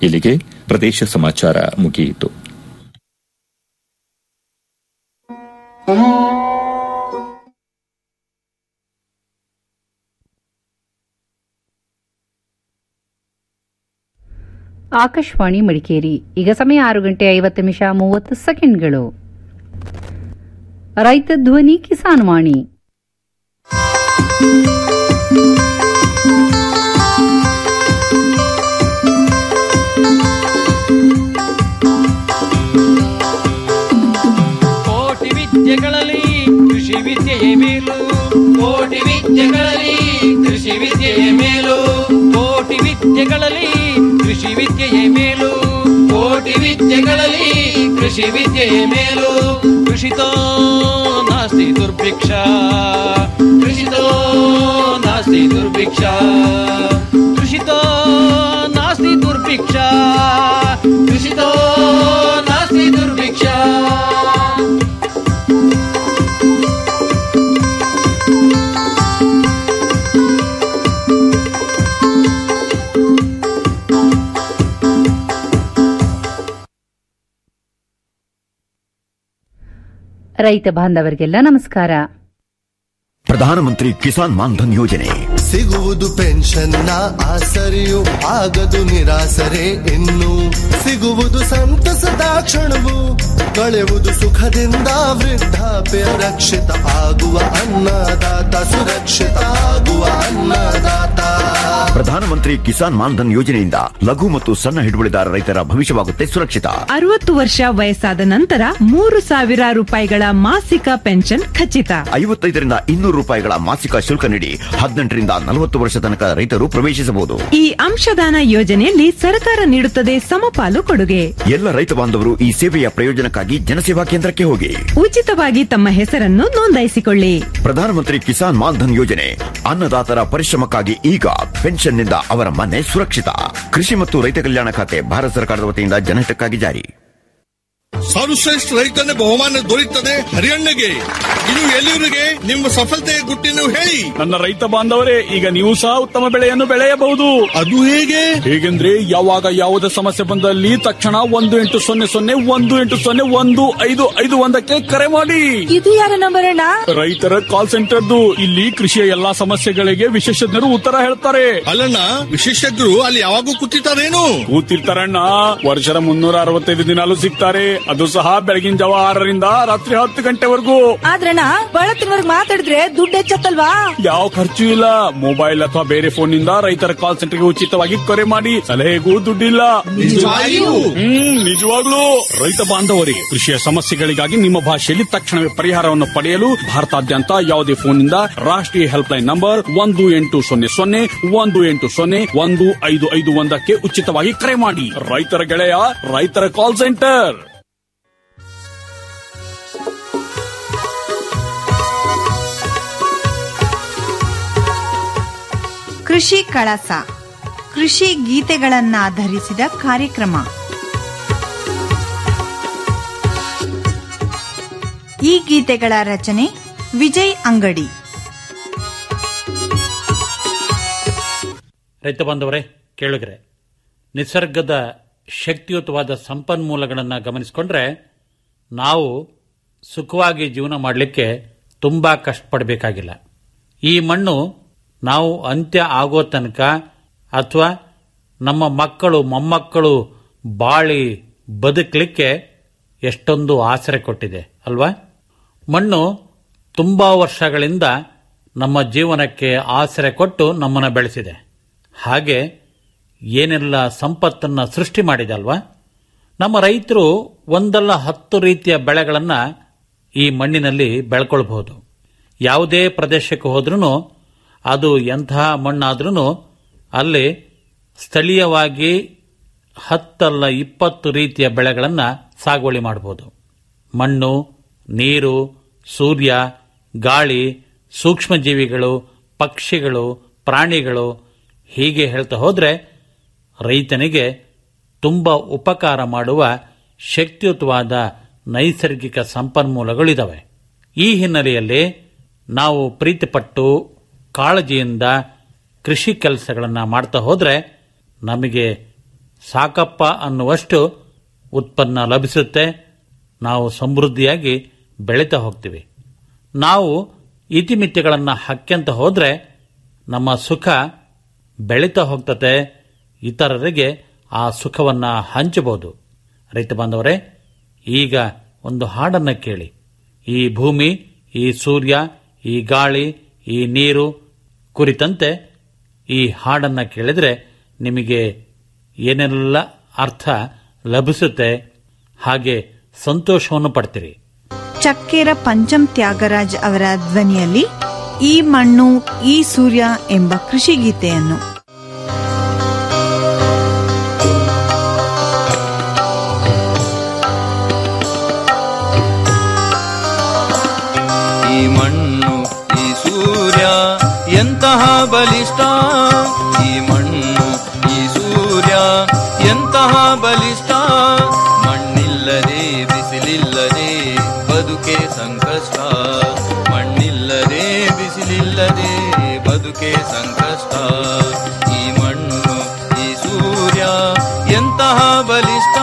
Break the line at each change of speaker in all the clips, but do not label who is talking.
ಇಲ್ಲಿಗೆ ಪ್ರದೇಶ ಸಮಾಚಾರ ಮುಗಿಯಿತು
ಆಕಾಶವಾಣಿ ಮಡಿಕೇರಿ ಈಗ ಸಮಯ ಆರು ಗಂಟೆ ಐವತ್ತು ನಿಮಿಷ ಮೂವತ್ತು ಸೆಕೆಂಡ್ಗಳು ರೈತ ಧ್ವನಿ ಕಿಸಾನ್ ವಾಣಿ
ಕೋಟಿ ವಿದ್ಯೆಗಳಲ್ಲಿ ಕೃಷಿ ವಿದ್ಯೆಯೇ ಮೇಲು ಕೋಟಿ ವಿದ್ಯೆಗಳಲ್ಲಿ ಕೃಷಿ ವಿದ್ಯೆಯೇ ಮೇಲು ಕೋಟಿ ವಿದ್ಯೆಗಳಲ್ಲಿ ಕೃಷಿ ವಿದ್ಯೆಯೇ ಮೇಲು ಕೋಟಿ ವಿದ್ಯೆಗಳಲ್ಲಿ ಕೃಷಿ ವಿದ್ಯೆಯೇ ಮೇಲು ಕೃಷಿತೋ ನಾಸ್ತಿ ದುರ್ಭಿಕ್ಷ ಕೃಷಿತೋ ನಾಸ್ತಿ ದುರ್ಭಿಕ್ಷ ಕೃಷಿತೋ ನಾಸ್ತಿ ದುರ್ಭಿಕ್ಷ ಕೃಷಿತೋ ನಾಸ್ತಿ ದುರ್ಭಿಕ್ಷ
ರೈತ ಬಾಂಧವರಿಗೆಲ್ಲ ನಮಸ್ಕಾರ
ಪ್ರಧಾನಮಂತ್ರಿ ಕಿಸಾನ್ ಮಾನ್ಧನ್ ಯೋಜನೆ
ಸಿಗುವುದು ಪೆನ್ಷನ್ನ ಆಸರೆಯು ಆಗದು ನಿರಾಸರೆ ಇನ್ನು ಸಿಗುವುದು ಸಂತಸದ ಕ್ಷಣವು ಕಳೆವುದು ಸುಖದಿಂದ ವೃದ್ಧಾಪ್ಯ ರಕ್ಷಿತ ಆಗುವ ಅನ್ನದಾತ ಸುರಕ್ಷಿತ ಆಗುವ ಅನ್ನದಾತ
ಪ್ರಧಾನಮಂತ್ರಿ ಕಿಸಾನ್ ಮಾನ್ಧನ್ ಯೋಜನೆಯಿಂದ ಲಘು ಮತ್ತು ಸಣ್ಣ ಹಿಡುವಳಿದಾರ ರೈತರ ಭವಿಷ್ಯವಾಗುತ್ತೆ ಸುರಕ್ಷಿತ
ಅರವತ್ತು ವರ್ಷ ವಯಸ್ಸಾದ ನಂತರ ಮೂರು ಸಾವಿರ ರೂಪಾಯಿಗಳ ಮಾಸಿಕ ಪೆನ್ಷನ್ ಖಚಿತ
ಐವತ್ತೈದರಿಂದ ಇನ್ನೂರು ರೂಪಾಯಿಗಳ ಮಾಸಿಕ ಶುಲ್ಕ ನೀಡಿ ಹದಿನೆಂಟರಿಂದ ನಲವತ್ತು ವರ್ಷ ತನಕ ರೈತರು ಪ್ರವೇಶಿಸಬಹುದು
ಈ ಅಂಶದಾನ ಯೋಜನೆಯಲ್ಲಿ ಸರ್ಕಾರ ನೀಡುತ್ತದೆ ಸಮಪಾಲು ಕೊಡುಗೆ
ಎಲ್ಲ ರೈತ ಬಾಂಧವರು ಈ ಸೇವೆಯ ಪ್ರಯೋಜನಕ್ಕಾಗಿ ಜನಸೇವಾ ಕೇಂದ್ರಕ್ಕೆ ಹೋಗಿ
ಉಚಿತವಾಗಿ ತಮ್ಮ ಹೆಸರನ್ನು ನೋಂದಾಯಿಸಿಕೊಳ್ಳಿ
ಪ್ರಧಾನಮಂತ್ರಿ ಕಿಸಾನ್ ಮಾನ್ಧನ್ ಯೋಜನೆ ಅನ್ನದಾತರ ಪರಿಶ್ರಮಕ್ಕಾಗಿ ಈಗ ಪೆನ್ಷನ್ನಿಂದ ಅವರ ಮನೆ ಸುರಕ್ಷಿತ ಕೃಷಿ ಮತ್ತು ರೈತ ಕಲ್ಯಾಣ ಖಾತೆ ಭಾರತ ಸರ್ಕಾರದ ವತಿಯಿಂದ ಜನಹಿತಕ್ಕಾಗಿ ಜಾರಿ
ಸರ್ವಶ್ರೇಷ್ಠ ರೈತನ ಬಹುಮಾನ ದೊರೆಯುತ್ತದೆ ಹರಿಯಣ್ಣಗೆ ಇದು ಎಲ್ಲಿವರಿಗೆ ನಿಮ್ಮ ಸಫಲತೆಯ ಗುಟ್ಟಿನ ಹೇಳಿ
ನನ್ನ ರೈತ ಬಾಂಧವರೇ ಈಗ ನೀವು ಸಹ ಉತ್ತಮ ಬೆಳೆಯನ್ನು ಬೆಳೆಯಬಹುದು
ಅದು ಹೇಗೆ
ಹೇಗೆಂದ್ರೆ ಯಾವಾಗ ಯಾವುದೇ ಸಮಸ್ಯೆ ಬಂದಲ್ಲಿ ತಕ್ಷಣ ಒಂದು ಎಂಟು ಸೊನ್ನೆ ಸೊನ್ನೆ ಒಂದು ಎಂಟು ಸೊನ್ನೆ ಒಂದು ಐದು ಐದು ಒಂದಕ್ಕೆ ಕರೆ ಮಾಡಿ
ಇದು ಯಾರ ನಂಬರ್ ಅಣ್ಣ
ರೈತರ ಕಾಲ್ ಸೆಂಟರ್ದು ಇಲ್ಲಿ ಕೃಷಿಯ ಎಲ್ಲಾ ಸಮಸ್ಯೆಗಳಿಗೆ ವಿಶೇಷಜ್ಞರು ಉತ್ತರ ಹೇಳ್ತಾರೆ
ಅಲ್ಲಣ್ಣ ವಿಶೇಷಜ್ಞರು ಅಲ್ಲಿ ಯಾವಾಗೂ ಕೂತಿರ್ತಾರೇನು
ಕೂತಿರ್ತಾರಣ್ಣ ವರ್ಷದ ಮುನ್ನೂರ ಅರವತ್ತೈದು ದಿನಾಲು ಸಿಗ್ತಾರೆ ಅದು ಸಹ ಬೆಳಗಿನ ಜಾವ ಆರರಿಂದ ರಾತ್ರಿ ಹತ್ತು ಗಂಟೆವರೆಗೂ
ಆದ್ರಣ್ಣ ಬಳತ್ತಿನವರ್ಗ್ ಮಾತಾಡಿದ್ರೆ ದುಡ್ಡು ಹೆಚ್ಚತ್ತಲ್ವಾ
ಯಾವ ಖರ್ಚು ಇಲ್ಲ ಮೊಬೈಲ್ ಅಥವಾ ಬೇರೆ ಫೋನ್ ನಿಂದ ರೈತರ ಕಾಲ್ ಸೆಂಟರ್ಗೆ ಉಚಿತವಾಗಿ ಕರೆ ಮಾಡಿ ಸಲಹೆಗೂ ದುಡ್ಡಿಲ್ಲ
ನಿಜವಾಗಿಯೂ?
ಹ್ಮ್ ನಿಜವಾಗ್ಲೂ ರೈತ ಬಾಂಧವರೇ ಕೃಷಿಯ ಸಮಸ್ಯೆಗಳಿಗಾಗಿ ನಿಮ್ಮ ಭಾಷೆಯಲ್ಲಿ ತಕ್ಷಣವೇ ಪರಿಹಾರವನ್ನು ಪಡೆಯಲು ಭಾರತಾದ್ಯಂತ ಯಾವುದೇ ಫೋನ್ನಿಂದ ರಾಷ್ಟ್ರೀಯ ಹೆಲ್ಪ್ ಲೈನ್ ನಂಬರ್ ಒಂದು ಎಂಟು ಸೊನ್ನೆ ಸೊನ್ನೆ ಒಂದು ಎಂಟು ಸೊನ್ನೆ ಒಂದು ಐದು ಐದು ಒಂದಕ್ಕೆ ಉಚಿತವಾಗಿ ಕರೆ ಮಾಡಿ ರೈತರ ಗೆಳೆಯ ರೈತರ ಕಾಲ್ ಸೆಂಟರ್
ಕೃಷಿ ಕಳಸ ಕೃಷಿ ಗೀತೆಗಳನ್ನಾಧರಿಸಿದ ಕಾರ್ಯಕ್ರಮ ಈ ಗೀತೆಗಳ ರಚನೆ ವಿಜಯ್ ಅಂಗಡಿ
ರೈತ ಬಾಂಧವರೇ ಕೇಳಿದ್ರೆ ನಿಸರ್ಗದ ಶಕ್ತಿಯುತವಾದ ಸಂಪನ್ಮೂಲಗಳನ್ನು ಗಮನಿಸಿಕೊಂಡ್ರೆ ನಾವು ಸುಖವಾಗಿ ಜೀವನ ಮಾಡಲಿಕ್ಕೆ ತುಂಬ ಕಷ್ಟಪಡಬೇಕಾಗಿಲ್ಲ ಈ ಮಣ್ಣು ನಾವು ಅಂತ್ಯ ಆಗೋ ತನಕ ಅಥವಾ ನಮ್ಮ ಮಕ್ಕಳು ಮೊಮ್ಮಕ್ಕಳು ಬಾಳಿ ಬದುಕಲಿಕ್ಕೆ ಎಷ್ಟೊಂದು ಆಸರೆ ಕೊಟ್ಟಿದೆ ಅಲ್ವಾ ಮಣ್ಣು ತುಂಬ ವರ್ಷಗಳಿಂದ ನಮ್ಮ ಜೀವನಕ್ಕೆ ಆಸರೆ ಕೊಟ್ಟು ನಮ್ಮನ್ನು ಬೆಳೆಸಿದೆ ಹಾಗೆ ಏನೆಲ್ಲ ಸಂಪತ್ತನ್ನು ಸೃಷ್ಟಿ ಮಾಡಿದೆ ಅಲ್ವಾ ನಮ್ಮ ರೈತರು ಒಂದಲ್ಲ ಹತ್ತು ರೀತಿಯ ಬೆಳೆಗಳನ್ನು ಈ ಮಣ್ಣಿನಲ್ಲಿ ಬೆಳ್ಕೊಳ್ಬಹುದು ಯಾವುದೇ ಪ್ರದೇಶಕ್ಕೆ ಹೋದ್ರೂ ಅದು ಎಂತಹ ಮಣ್ಣಾದ್ರೂ ಅಲ್ಲಿ ಸ್ಥಳೀಯವಾಗಿ ಹತ್ತಲ್ಲ ಇಪ್ಪತ್ತು ರೀತಿಯ ಬೆಳೆಗಳನ್ನು ಸಾಗುವಳಿ ಮಾಡಬಹುದು ಮಣ್ಣು ನೀರು ಸೂರ್ಯ ಗಾಳಿ ಸೂಕ್ಷ್ಮಜೀವಿಗಳು ಪಕ್ಷಿಗಳು ಪ್ರಾಣಿಗಳು ಹೀಗೆ ಹೇಳ್ತಾ ಹೋದ್ರೆ ರೈತನಿಗೆ ತುಂಬ ಉಪಕಾರ ಮಾಡುವ ಶಕ್ತಿಯುತವಾದ ನೈಸರ್ಗಿಕ ಸಂಪನ್ಮೂಲಗಳಿದ್ದಾವೆ ಈ ಹಿನ್ನೆಲೆಯಲ್ಲಿ ನಾವು ಪ್ರೀತಿಪಟ್ಟು ಕಾಳಜಿಯಿಂದ ಕೃಷಿ ಕೆಲಸಗಳನ್ನು ಮಾಡ್ತಾ ಹೋದ್ರೆ ನಮಗೆ ಸಾಕಪ್ಪ ಅನ್ನುವಷ್ಟು ಉತ್ಪನ್ನ ಲಭಿಸುತ್ತೆ ನಾವು ಸಮೃದ್ಧಿಯಾಗಿ ಬೆಳೀತಾ ಹೋಗ್ತೀವಿ ನಾವು ಇತಿಮಿತಿಗಳನ್ನು ಹಕ್ಕೆಂತ ಹೋದ್ರೆ ನಮ್ಮ ಸುಖ ಬೆಳೀತಾ ಹೋಗ್ತತೆ ಇತರರಿಗೆ ಆ ಸುಖವನ್ನ ಹಂಚಬಹುದು ರೈತ ಬಾಂಧವರೇ ಈಗ ಒಂದು ಹಾಡನ್ನ ಕೇಳಿ ಈ ಭೂಮಿ ಈ ಸೂರ್ಯ ಈ ಗಾಳಿ ಈ ನೀರು ಕುರಿತಂತೆ ಈ ಹಾಡನ್ನ ಕೇಳಿದ್ರೆ ನಿಮಗೆ ಏನೆಲ್ಲ ಅರ್ಥ ಲಭಿಸುತ್ತೆ ಹಾಗೆ ಸಂತೋಷವನ್ನು ಪಡ್ತೀರಿ
ಚಕ್ಕೆರ ಪಂಚಮ್ ತ್ಯಾಗರಾಜ್ ಅವರ ಧ್ವನಿಯಲ್ಲಿ ಈ ಮಣ್ಣು ಈ ಸೂರ್ಯ ಎಂಬ ಕೃಷಿ ಗೀತೆಯನ್ನು
ಈ ಮಣ್ಣು ಈ ಸೂರ್ಯ ಎಂತಹ ಬಲಿಷ್ಠ ಈ ಮಣ್ಣು ಈ ಸೂರ್ಯ ಎಂತಹ ಬಲಿಷ್ಠ ಮಣ್ಣಿಲ್ಲದೆ ಬಿಸಿಲಿಲ್ಲದೆ ಬದುಕೆ ಸಂಕಷ್ಟ ಮಣ್ಣಿಲ್ಲದೆ ಬಿಸಿಲಿಲ್ಲದೆ ಬದುಕೆ ಸಂಕಷ್ಟ ಈ ಮಣ್ಣು ಈ ಸೂರ್ಯ ಎಂತಹ ಬಲಿಷ್ಠ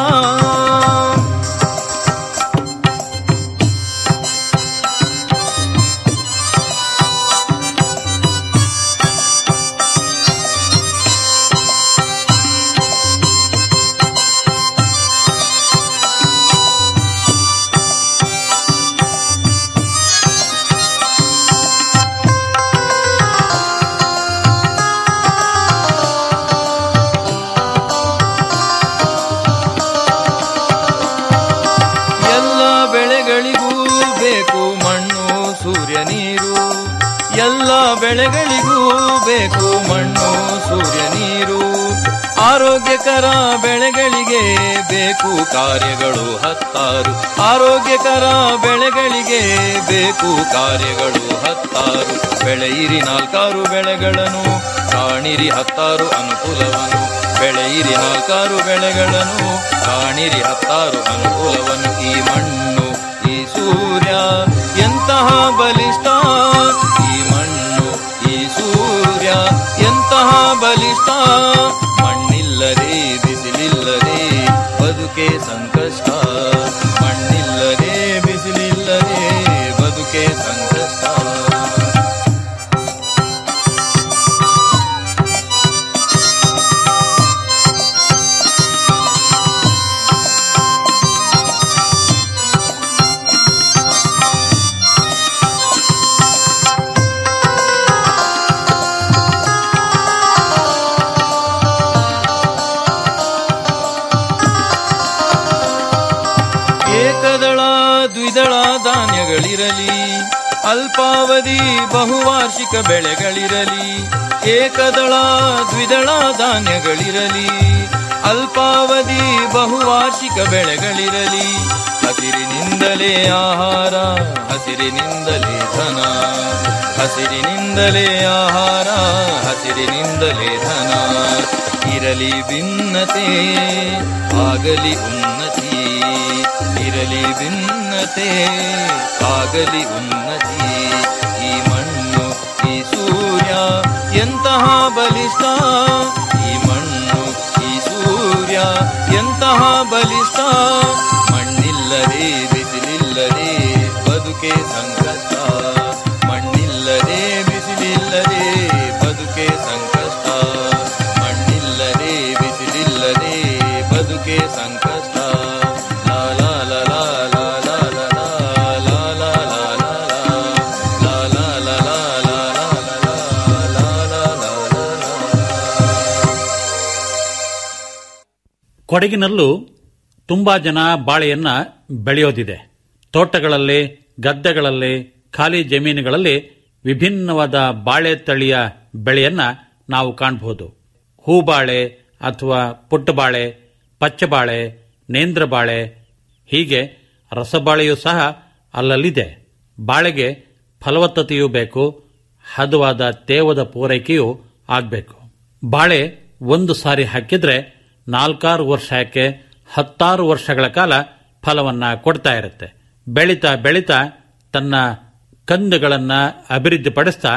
ಎಲ್ಲ ಬೆಳೆಗಳಿಗೂ ಬೇಕು ಮಣ್ಣು ಸೂರ್ಯ ನೀರು ಎಲ್ಲ ಬೆಳೆಗಳಿಗೂ ಬೇಕು ಮಣ್ಣು ಸೂರ್ಯ ನೀರು ಆರೋಗ್ಯಕರ ಬೆಳೆಗಳಿಗೆ ಬೇಕು ಕಾರ್ಯಗಳು ಹತ್ತಾರು ಆರೋಗ್ಯಕರ ಬೆಳೆಗಳಿಗೆ ಬೇಕು ಕಾರ್ಯಗಳು ಹತ್ತಾರು ಬೆಳೆಯಿರಿ ನಾಲ್ಕಾರು ಬೆಳೆಗಳನ್ನು ಕಾಣಿರಿ ಹತ್ತಾರು ಅನುಕೂಲವನ್ನು ಬೆಳೆಯಿರಿ ನಾಲ್ಕಾರು ಬೆಳೆಗಳನ್ನು ಕಾಣಿರಿ ಹತ್ತಾರು ಅನುಕೂಲವನ್ನು ಈ ಮಣ್ಣು ಈ ಸೂರ್ಯ ಎಂತಹ ಬಲಿಷ್ಠ ಈ ಮಣ್ಣು ಈ ಸೂರ್ಯ ಎಂತಹ ಬಲಿಷ್ಠ ಮಣ್ಣಿಲ್ಲದೆ ಬಿಸಿಲಿಲ್ಲದೆ ಬದುಕೆ ಸಂಕಷ್ಟ ಮಣ್ಣಿಲ್ಲದೆ ಬಿಸಿಲಿಲ್ಲದೆ ಬದುಕೆ ಸಂಕಷ್ಟ ಏಕದಳ ದ್ವಿದಳ ಧಾನ್ಯಗಳಿರಲಿ ಅಲ್ಪಾವಧಿ ಬಹುವಾರ್ಷಿಕ ಬೆಳೆಗಳಿರಲಿ ಏಕದಳ ದ್ವಿದಳ ಧಾನ್ಯಗಳಿರಲಿ ಅಲ್ಪಾವಧಿ ಬಹುವಾರ್ಷಿಕ ಬೆಳೆಗಳಿರಲಿ ಹಸಿರಿನಿಂದಲೇ ಆಹಾರ ಹಸಿರಿನಿಂದಲೇ ಧನ ಹಸಿರಿನಿಂದಲೇ ಆಹಾರ ಹಸಿರಿನಿಂದಲೇ ಧನ ಇರಲಿ ಭಿನ್ನತೆ ಆಗಲಿ ಉನ್ನತಿ ಇರಲಿ ಭಿನ್ನತೆ ಆಗಲಿ ಉನ್ನತಿ ಈ ಮಣ್ಣು ಈ ಸೂರ್ಯ ಎಂತಹ ಬಲಿಷ್ಠ ಈ ಮಣ್ಣು ಈ ಸೂರ್ಯ ಎಂತಹ ಬಲಿಷ್ಠ ಮಣ್ಣಿಲ್ಲದೆ ಬಿಸಿಲಿಲ್ಲದೆ ಬದುಕೆ ಸಂಕಷ್ಟ ಮಣ್ಣಿಲ್ಲದೆ ಬಿಸಿಲಿಲ್ಲದೆ ಬದುಕೆ ಸಂಕಷ್ಟ ಮಣ್ಣಿಲ್ಲದೆ ಬಿಸಿಲಿಲ್ಲದೆ ಬದುಕೆ ಸಂಕಷ್ಟ ಲಾ ಲಾ ಲಾ ಲಾ ಲಾ ಲಾ ಲಾ ಲಾ ಲಾ ಲಾ ಲಾ ಲಾ ಲಾ ಲಾ ಲಾ ಲಾ ಲಾ ಲಾ ಲಾ
ಕೊಡಗಿನಲ್ಲೂ ತುಂಬಾ ಜನ ಬಾಳೆಯನ್ನ ಬೆಳೆಯೋದಿದೆ ತೋಟಗಳಲ್ಲಿ ಗದ್ದೆಗಳಲ್ಲಿ ಖಾಲಿ ಜಮೀನುಗಳಲ್ಲಿ ವಿಭಿನ್ನವಾದ ಬಾಳೆ ತಳಿಯ ಬೆಳೆಯನ್ನ ನಾವು ಕಾಣಬಹುದು ಹೂಬಾಳೆ ಅಥವಾ ಪುಟ್ಟಬಾಳೆ ಪಚ್ಚಬಾಳೆ ನೇಂದ್ರ ಬಾಳೆ ಹೀಗೆ ರಸಬಾಳೆಯೂ ಸಹ ಅಲ್ಲಲ್ಲಿದೆ ಬಾಳೆಗೆ ಫಲವತ್ತತೆಯೂ ಬೇಕು ಹದವಾದ ತೇವದ ಪೂರೈಕೆಯೂ ಆಗಬೇಕು ಬಾಳೆ ಒಂದು ಸಾರಿ ಹಾಕಿದ್ರೆ ನಾಲ್ಕಾರು ವರ್ಷ ಯಾಕೆ ಹತ್ತಾರು ವರ್ಷಗಳ ಕಾಲ ಫಲವನ್ನ ಕೊಡ್ತಾ ಇರುತ್ತೆ ಬೆಳೀತಾ ಬೆಳೀತಾ ತನ್ನ ಕಂದುಗಳನ್ನ ಅಭಿವೃದ್ಧಿಪಡಿಸ್ತಾ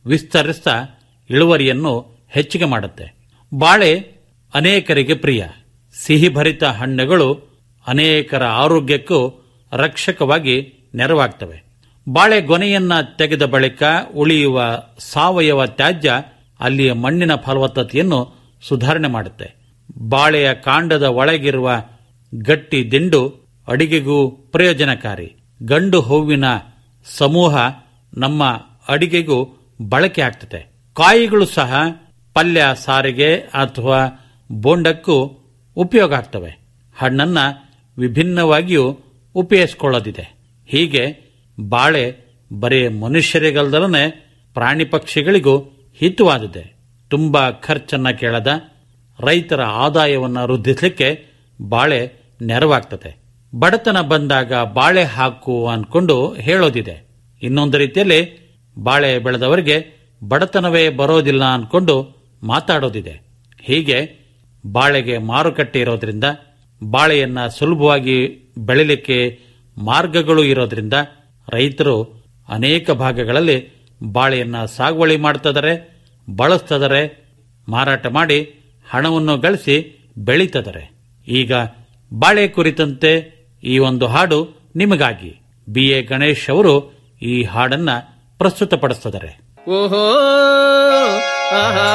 ವಿಸ್ತರಿಸ್ತಾ ಇಳುವರಿಯನ್ನು ಹೆಚ್ಚಿಗೆ ಮಾಡುತ್ತೆ ಬಾಳೆ ಅನೇಕರಿಗೆ ಪ್ರಿಯ ಸಿಹಿಭರಿತ ಹಣ್ಣುಗಳು ಅನೇಕರ ಆರೋಗ್ಯಕ್ಕೂ ರಕ್ಷಕವಾಗಿ ನೆರವಾಗ್ತವೆ ಬಾಳೆ ಗೊನೆಯನ್ನ ತೆಗೆದ ಬಳಿಕ ಉಳಿಯುವ ಸಾವಯವ ತ್ಯಾಜ್ಯ ಅಲ್ಲಿಯ ಮಣ್ಣಿನ ಫಲವತ್ತತೆಯನ್ನು ಸುಧಾರಣೆ ಮಾಡುತ್ತೆ ಬಾಳೆಯ ಕಾಂಡದ ಒಳಗಿರುವ ಗಟ್ಟಿ ದಿಂಡು ಅಡಿಗೆಗೂ ಪ್ರಯೋಜನಕಾರಿ ಗಂಡು ಹೂವಿನ ಸಮೂಹ ನಮ್ಮ ಅಡಿಗೆಗೂ ಬಳಕೆ ಆಗ್ತದೆ ಕಾಯಿಗಳು ಸಹ ಪಲ್ಯ ಸಾರಿಗೆ ಅಥವಾ ಬೋಂಡಕ್ಕೂ ಉಪಯೋಗ ಆಗ್ತವೆ ಹಣ್ಣನ್ನ ವಿಭಿನ್ನವಾಗಿಯೂ ಉಪಯೋಗಿಸಿಕೊಳ್ಳೋದಿದೆ ಹೀಗೆ ಬಾಳೆ ಬರೀ ಮನುಷ್ಯರಿಗಲ್ದಲನೆ ಪ್ರಾಣಿ ಪಕ್ಷಿಗಳಿಗೂ ಹಿತವಾದಿದೆ ತುಂಬಾ ಖರ್ಚನ್ನ ಕೇಳದ ರೈತರ ಆದಾಯವನ್ನು ವೃದ್ಧಿಸಲಿಕ್ಕೆ ಬಾಳೆ ನೆರವಾಗ್ತದೆ ಬಡತನ ಬಂದಾಗ ಬಾಳೆ ಹಾಕು ಅನ್ಕೊಂಡು ಹೇಳೋದಿದೆ ಇನ್ನೊಂದು ರೀತಿಯಲ್ಲಿ ಬಾಳೆ ಬೆಳೆದವರಿಗೆ ಬಡತನವೇ ಬರೋದಿಲ್ಲ ಅನ್ಕೊಂಡು ಮಾತಾಡೋದಿದೆ ಹೀಗೆ ಬಾಳೆಗೆ ಮಾರುಕಟ್ಟೆ ಇರೋದ್ರಿಂದ ಬಾಳೆಯನ್ನ ಸುಲಭವಾಗಿ ಬೆಳಿಲಿಕ್ಕೆ ಮಾರ್ಗಗಳು ಇರೋದ್ರಿಂದ ರೈತರು ಅನೇಕ ಭಾಗಗಳಲ್ಲಿ ಬಾಳೆಯನ್ನ ಸಾಗುವಳಿ ಮಾಡ್ತಿದ್ದಾರೆ ಬಳಸ್ತಿದ್ದಾರೆ ಮಾರಾಟ ಮಾಡಿ ಹಣವನ್ನು ಗಳಿಸಿ ಬೆಳೀತಿದ್ದಾರೆ ಈಗ ಬಾಳೆ ಕುರಿತಂತೆ ಈ ಒಂದು ಹಾಡು ನಿಮಗಾಗಿ ಬಿ ಎ ಗಣೇಶ್ ಅವರು ಈ ಹಾಡನ್ನ ಪ್ರಸ್ತುತಪಡಿಸ್ತಿದ್ದಾರೆ
ಓಹೋ ಆಹಾ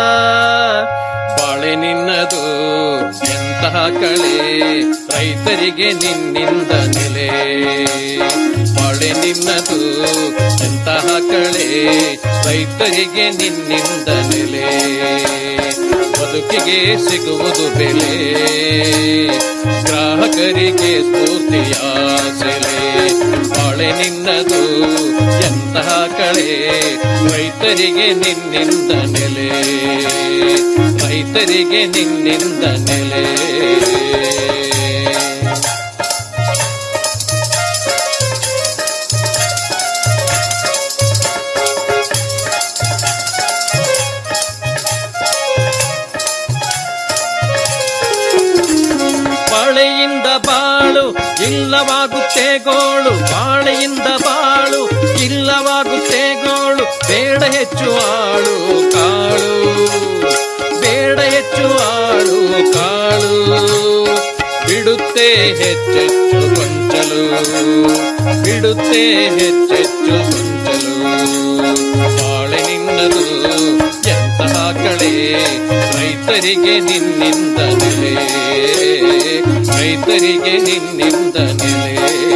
ಬಾಳೆ ನಿನ್ನದು ಎಂತಹ ಕಳೆ ರೈತರಿಗೆ ನಿನ್ನಿಂದ ನೆಲೆ ಬಾಳೆ ನಿನ್ನದು ಎಂತಹ ಕಳೆ ರೈತರಿಗೆ ನಿನ್ನಿಂದ ನೆಲೆ ಬದುಕಿಗೆ ಸಿಗುವುದು ಬೆಲೆ ಗ್ರಾಹಕರಿಗೆ ಸ್ಫೂರ್ತಿಯ ಸೆಲೆ ಬಾಳೆ ನಿನ್ನದು ಎಂತಹ ಕಳೆ ರೈತರಿಗೆ ನಿನ್ನಿಂದ ನೆಲೆ ರೈತರಿಗೆ ನಿನ್ನಿಂದ ನೆಲೆ ಬಾಳೆಯಿಂದ ಬಾಳು ಇಲ್ಲವಾಗುತ್ತೆ ಗೋಳು ಬಾಳೆಯಿಂದ ಬಾಳು ಇಲ್ಲವಾಗುತ್ತೆ ಗೋಳು ಬೇಡ ಹೆಚ್ಚು ಆಳು ಕಾಳು ಬೇಡ ಹೆಚ್ಚು ಆಳು ಕಾಳು ಬಿಡುತ್ತೆ ಹೆಚ್ಚೆಚ್ಚು ಕೊಂಚಲು ಬಿಡುತ್ತೆ ಹೆಚ್ಚೆಚ್ಚು ಕೊಂಚಲು ಬಾಳೆ ನಿನ್ನದು ಎಂತಹ ಕಳೆ ರೈತರಿಗೆ ನಿನ್ನಿಂದ ನೆಲೆ ರೈತರಿಗೆ ನಿನ್ನಿಂದ ನೆಲೆ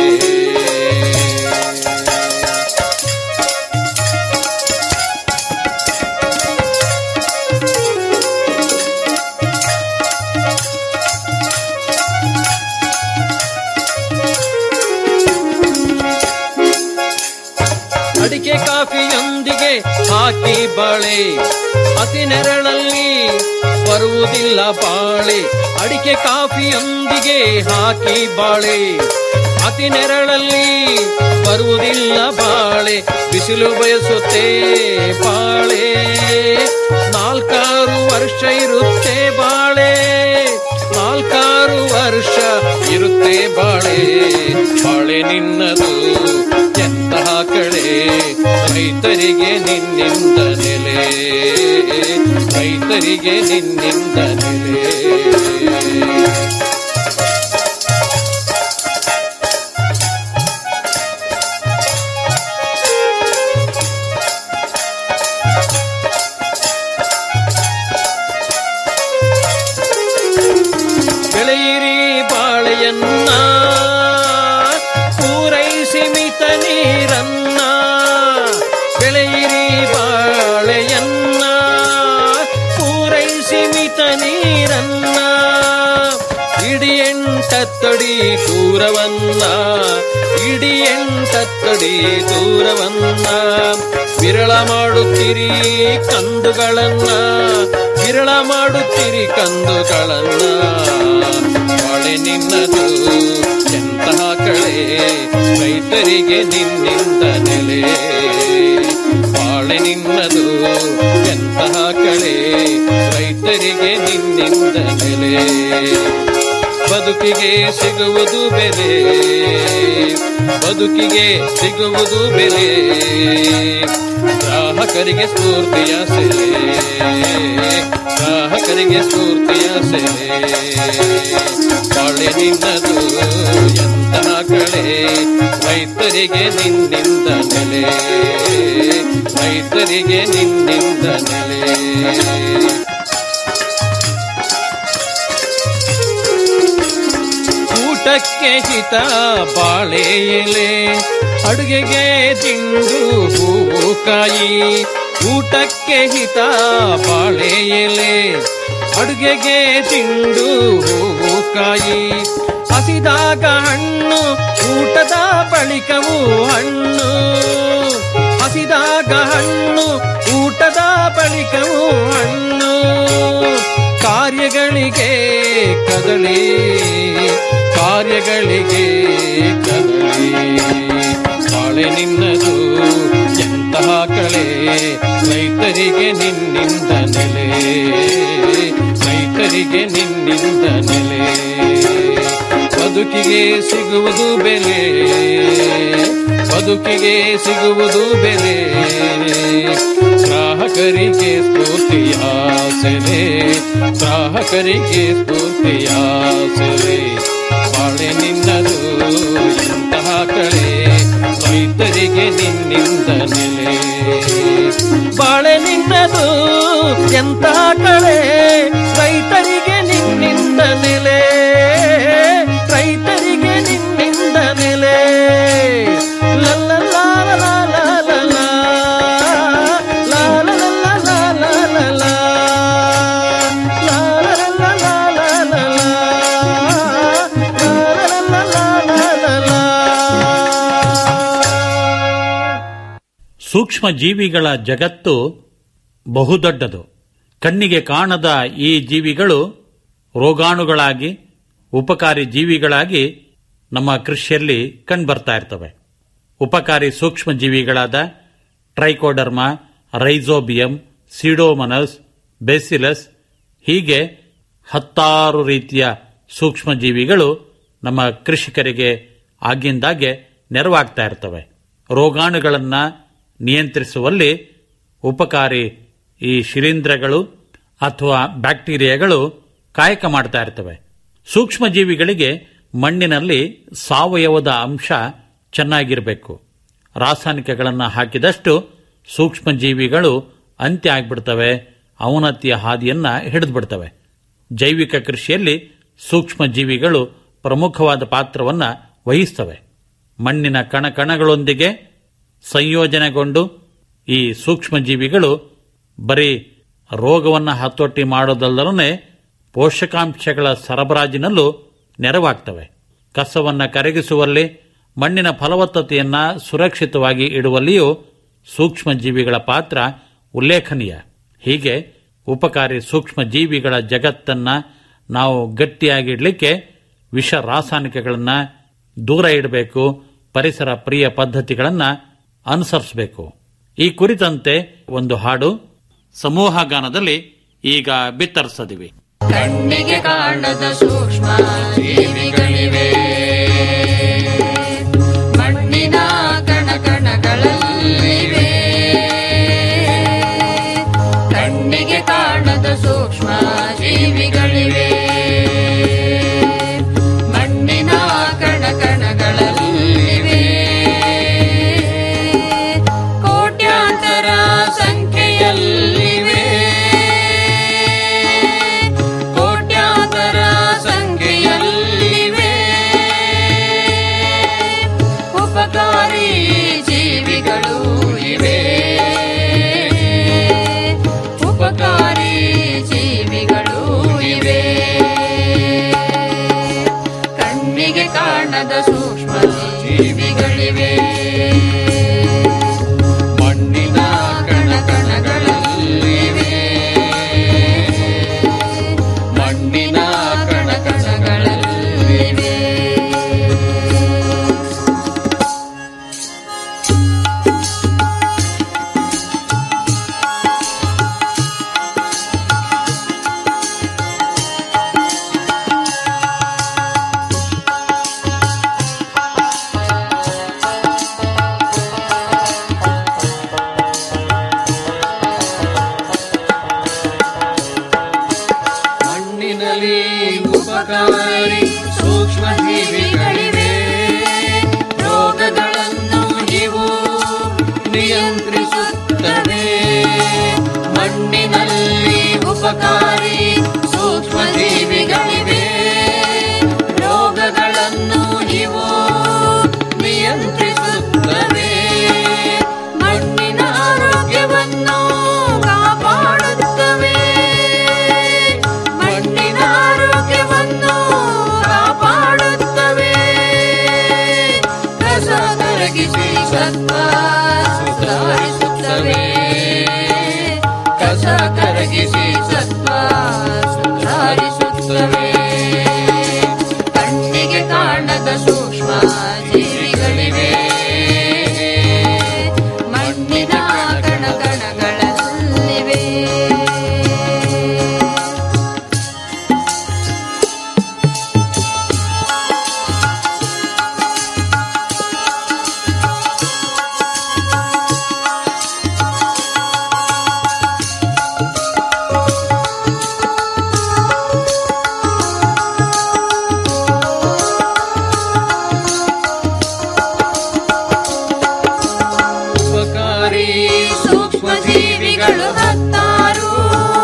ಅಡಿಕೆ ಕಾಫಿಯೊಂದಿಗೆ ಹಾಕಿ ಬಾಳೆ ಅತಿ ನೆರಳಲ್ಲಿ ಬರುವುದಿಲ್ಲ ಬಾಳೆ ಅಡಿಕೆ ಕಾಫಿಯೊಂದಿಗೆ ಹಾಕಿ ಬಾಳೆ ಅತಿ ನೆರಳಲ್ಲಿ ಬರುವುದಿಲ್ಲ ಬಾಳೆ ಬಿಸಿಲು ಬಯಸುತ್ತೆ ಬಾಳೆ ನಾಲ್ಕಾರು ವರ್ಷ ಇರುತ್ತೆ ಬಾಳೆ ನಾಲ್ಕಾರು ವರ್ಷ ಇರುತ್ತೆ ಬಾಳೆ ಬಾಳೆ ನಿನ್ನದು ಎಂತಹ ಕಳೆ ರೈತರಿಗೆ ನಿನ್ನಿಂದ ನೆಲೆ ರೈತರಿಗೆ ನಿನ್ನಿಂದ ನೆಲೆ ಬೆಳೆಯಿರಿ ಬಾಳೆಯನ್ನ ಪೂರೈಸಿ ಮಿತ ನೀರನ್ನ ಬೆಳೆಯಿರಿ ಬಾಳೆಯನ್ನ ಪೂರೈಸಿ ಮಿತ ನೀರನ್ನ ಇಡಿ ಎಂಟತ್ತಡಿ ದೂರವನ್ನ ಇಡಿ ಎಂಟತ್ತಡಿ ದೂರವನ್ನ ವಿರಳ ಮಾಡುತ್ತೀರಿ ಕಂದುಗಳನ್ನ ವಿರಳ ಮಾಡುತ್ತೀರಿ ಕಂದುಗಳನ್ನ ಬಾಳೆ ನಿನ್ನದು ಎಂತಹ ಕಳೆ ರೈತರಿಗೆ ನಿನ್ನಿಂದ ನೆಲೆ ಬಾಳೆ ನಿನ್ನದು ಎಂತಹ ಕಳೆ ರೈತರಿಗೆ ನಿನ್ನಿಂದ ನೆಲೆ ಬದುಕಿಗೆ ಸಿಗುವುದು ಬೆಲೆ ಬದುಕಿಗೆ ಸಿಗುವುದು ಬೆಲೆ ಗ್ರಾಹಕರಿಗೆ ಸ್ಫೂರ್ತಿಯ ಸೆಲೆ ಗ್ರಾಹಕರಿಗೆ ಸ್ಫೂರ್ತಿಯ ಸೆಲೆ ಬಾಳೆ ನಿನ್ನದು ಎಂತಹ ಕಳೆ ರೈತರಿಗೆ ನಿನ್ನಿಂದ ನೆಲೆ ರೈತರಿಗೆ ನಿನ್ನಿಂದ ನೆಲೆ ಊಟಕ್ಕೆ ಹಿತ ಬಾಳೆ ಎಲೆ ಅಡುಗೆಗೆ ತಿಂಡು ಹೂವು ಕಾಯಿ ಊಟಕ್ಕೆ ಹಿತ ಬಾಳೆ ಎಲೆ ಅಡುಗೆಗೆ ತಿಂಡು ಹೂವು ಕಾಯಿ ಹಸಿದಾಗ ಹಣ್ಣು ಊಟದ ಬಳಿಕವು ಹಣ್ಣು ಹಸಿದಾಗ ಹಣ್ಣು ಊಟದ ಬಳಿಕವು ಹಣ್ಣು ಕಾರ್ಯಗಳಿಗೆ ಕದಳಿ ಕಾರ್ಯಗಳಿಗೆ ಕದಳಿ ಬಾಳೆ ನಿನ್ನದು ಎಂತಹ ಕಳೆ ರೈತರಿಗೆ ನಿನ್ನಿಂದ ನೆಲೆ ರೈತರಿಗೆ ನಿನ್ನಿಂದ ನೆಲೆ ಬದುಕಿಗೆ ಸಿಗುವುದು ಬೆಲೆ ಬದುಕಿಗೆ ಸಿಗುವುದು ಬೆಲೆ ಗ್ರಾಹಕರಿಗೆ ಸ್ಫೂರ್ತಿಯ ಸೆಲೆ ಗ್ರಾಹಕರಿಗೆ ಸ್ಫೂರ್ತಿಯ ಸೆಲೆ ಬಾಳೆ ನಿನ್ನದು ಎಂತಹ ಕಳೆ ರೈತರಿಗೆ ನಿನ್ನಿಂದ ನೆಲೆ ಬಾಳೆ ನಿನ್ನದು ಎಂತಹ ಕಳೆ ರೈತರಿಗೆ ನಿನ್ನಿಂದ ನೆಲೆ ರೈತರಿಗೆ ನಿನ್ನಿಂದ ನೆಲೆ ಲಲ್ಲ ಲಾಲ ಲಾಲ ಲಲ. ಲಾಲ ಲಲ್ಲ ಲಾಲ ಲಲ. ಲಾಲ ಲಲ್ಲ ಲಾಲ ಲಲ. ಲಾಲ ಲಲ್ಲ ಲಾಲ
ಸೂಕ್ಷ್ಮ ಜೀವಿಗಳ ಜಗತ್ತು ಬಹುದೊಡ್ಡದು ಕಣ್ಣಿಗೆ ಕಾಣದ ಈ ಜೀವಿಗಳು ರೋಗಾಣುಗಳಾಗಿ ಉಪಕಾರಿ ಜೀವಿಗಳಾಗಿ ನಮ್ಮ ಕೃಷಿಯಲ್ಲಿ ಕಂಡುಬರ್ತಾ ಇರ್ತವೆ ಉಪಕಾರಿ ಸೂಕ್ಷ್ಮ ಜೀವಿಗಳಾದ ಟ್ರೈಕೋಡರ್ಮಾ ರೈಸೋಬಿಯಂ ಸಿಡೋಮನಸ್ ಬೆಸಿಲಸ್ ಹೀಗೆ ಹತ್ತಾರು ರೀತಿಯ ಸೂಕ್ಷ್ಮ ಜೀವಿಗಳು ನಮ್ಮ ಕೃಷಿಕರಿಗೆ ಆಗಿಂದಾಗೆ ನೆರವಾಗ್ತಾ ಇರ್ತವೆ ರೋಗಾಣುಗಳನ್ನ ನಿಯಂತ್ರಿಸುವಲ್ಲಿ ಉಪಕಾರಿ ಈ ಶಿಲೀಂಧ್ರಗಳು ಅಥವಾ ಬ್ಯಾಕ್ಟೀರಿಯಾಗಳು ಕಾಯಕ ಮಾಡ್ತಾ ಇರ್ತವೆ ಸೂಕ್ಷ್ಮ ಜೀವಿಗಳಿಗೆ ಮಣ್ಣಿನಲ್ಲಿ ಸಾವಯವದ ಅಂಶ ಚೆನ್ನಾಗಿರಬೇಕು ರಾಸಾಯನಿಕಗಳನ್ನು ಹಾಕಿದಷ್ಟು ಸೂಕ್ಷ್ಮ ಜೀವಿಗಳು ಅಂತ್ಯ ಆಗ್ಬಿಡ್ತವೆ ಅವನತಿಯ ಹಾದಿಯನ್ನ ಹಿಡಿದ್ಬಿಡ್ತವೆ ಜೈವಿಕ ಕೃಷಿಯಲ್ಲಿ ಸೂಕ್ಷ್ಮ ಜೀವಿಗಳು ಪ್ರಮುಖವಾದ ಪಾತ್ರವನ್ನ ವಹಿಸ್ತವೆ ಮಣ್ಣಿನ ಕಣಕಣಗಳೊಂದಿಗೆ ಸಂಯೋಜನೆಗೊಂಡು ಈ ಸೂಕ್ಷ್ಮ ಜೀವಿಗಳು ಬರೀ ರೋಗವನ್ನು ಹತೋಟಿ ಮಾಡೋದಲ್ಲದೇ ಪೋಷಕಾಂಶಗಳ ಸರಬರಾಜಿನಲ್ಲೂ ನೆರವಾಗ್ತವೆ ಕಸವನ್ನು ಕರಗಿಸುವಲ್ಲಿ ಮಣ್ಣಿನ ಫಲವತ್ತತೆಯನ್ನ ಸುರಕ್ಷಿತವಾಗಿ ಇಡುವಲ್ಲಿಯೂ ಸೂಕ್ಷ್ಮ ಜೀವಿಗಳ ಪಾತ್ರ ಉಲ್ಲೇಖನೀಯ ಹೀಗೆ ಉಪಕಾರಿ ಸೂಕ್ಷ್ಮ ಜೀವಿಗಳ ಜಗತ್ತನ್ನ ನಾವು ಗಟ್ಟಿಯಾಗಿಡ್ಲಿಕ್ಕೆ ವಿಷ ರಾಸಾಯನಿಕಗಳನ್ನ ದೂರ ಇಡಬೇಕು ಪರಿಸರ ಪ್ರಿಯ ಪದ್ಧತಿಗಳನ್ನ ಅನುಸರಿಸಬೇಕು ಈ ಕುರಿತಂತೆ ಒಂದು ಹಾಡು ಸಮೂಹ ಗಾನದಲ್ಲಿ ಈಗ ಬಿತ್ತರಿಸದಿವಿ
ಕಣ್ಣಿಗೆ ಕಾಣದ ಸೂಕ್ಷ್ಮ ಜೀವಿಗಳಿವೆ ಮಣ್ಣಿನ ಕಣಕಣಗಳಲ್ಲಿವೆ ಕಣ್ಣಿಗೆ ಕಾಣದ ಸೂಕ್ಷ್ಮ ಜೀವಿಗಳಿವೆ ಮಣ್ಣಿನ ಕಣಕಣಗಳಲ್ಲಿವೆ ಕೋಟ್ಯಾಂತರ ಸಂಖ್ಯೆಯಲ್ಲಿವೆ ಕೋಟ್ಯಾಂತರ ಸಂಖ್ಯೆಯಲ್ಲಿವೆ ಉಪಕಾರಿ ಜೀವಿಗಳು ಇವೆ ಉಪಕಾರಿ ಜೀವಿಗಳು ಇವೆ ಕಣ್ಣಿಗೆ ಕಾಣದ ಸೂಕ್ಷ್ಮ ಜೀವಿಗಳಿವೆ
ಮಣ್ಣಿನ
ಕಣಕಣಗಳಲ್ಲಿವೆ
ಮಣ್ಣಿನ
ಕಣಕಣಗಳಲ್ಲಿವೆ ಉಪಕಾರಿ ಸೂಕ್ಷ್ಮ ಜೀವಿಗಳಿವೆ ರೋಗಗಳನ್ನು ಇವು ನಿಯಂತ್ರಿಸುತ್ತವೆ ಮಣ್ಣಿನಲ್ಲಿ ಉಪಕಾರಿ ಸೂಕ್ಷ್ಮ ಜೀವಿಗಳಿವೆ ರೋಗಗಳನ್ನು ಇವು ನಿಯಂತ್ರಿಸುತ್ತವೆ ಮಣ್ಣಿನ ಆರೋಗ್ಯವನ್ನು ಕಾಪಾಡುತ್ತವೆ ಮಣ್ಣಿನ ಆರೋಗ್ಯವನ್ನು ಕಾಪಾಡುತ್ತವೆ ಕಸ ಕರಗಿಸಿ ಸತ್ವ ಸುಧಾರಿಸುತ್ತವೆ ಕಸ ಕರಗಿಸಿ ಸತ್ವ ಸುಧಾರಿಸುತ್ತವೆ ಕಣ್ಣಿಗೆ ಕಾಣದ ಸೂಕ್ಷ್ಮ ಜೀವಿಗಳಿವೆ ಮಣ್ಣಿನ ಕಣ ಕಣಗಳಲ್ಲಿವೆ ಉಪಕಾರಿ ಸೂಕ್ಷ್ಮ ಜೀವಿಗಳು ಹತ್ತಾರು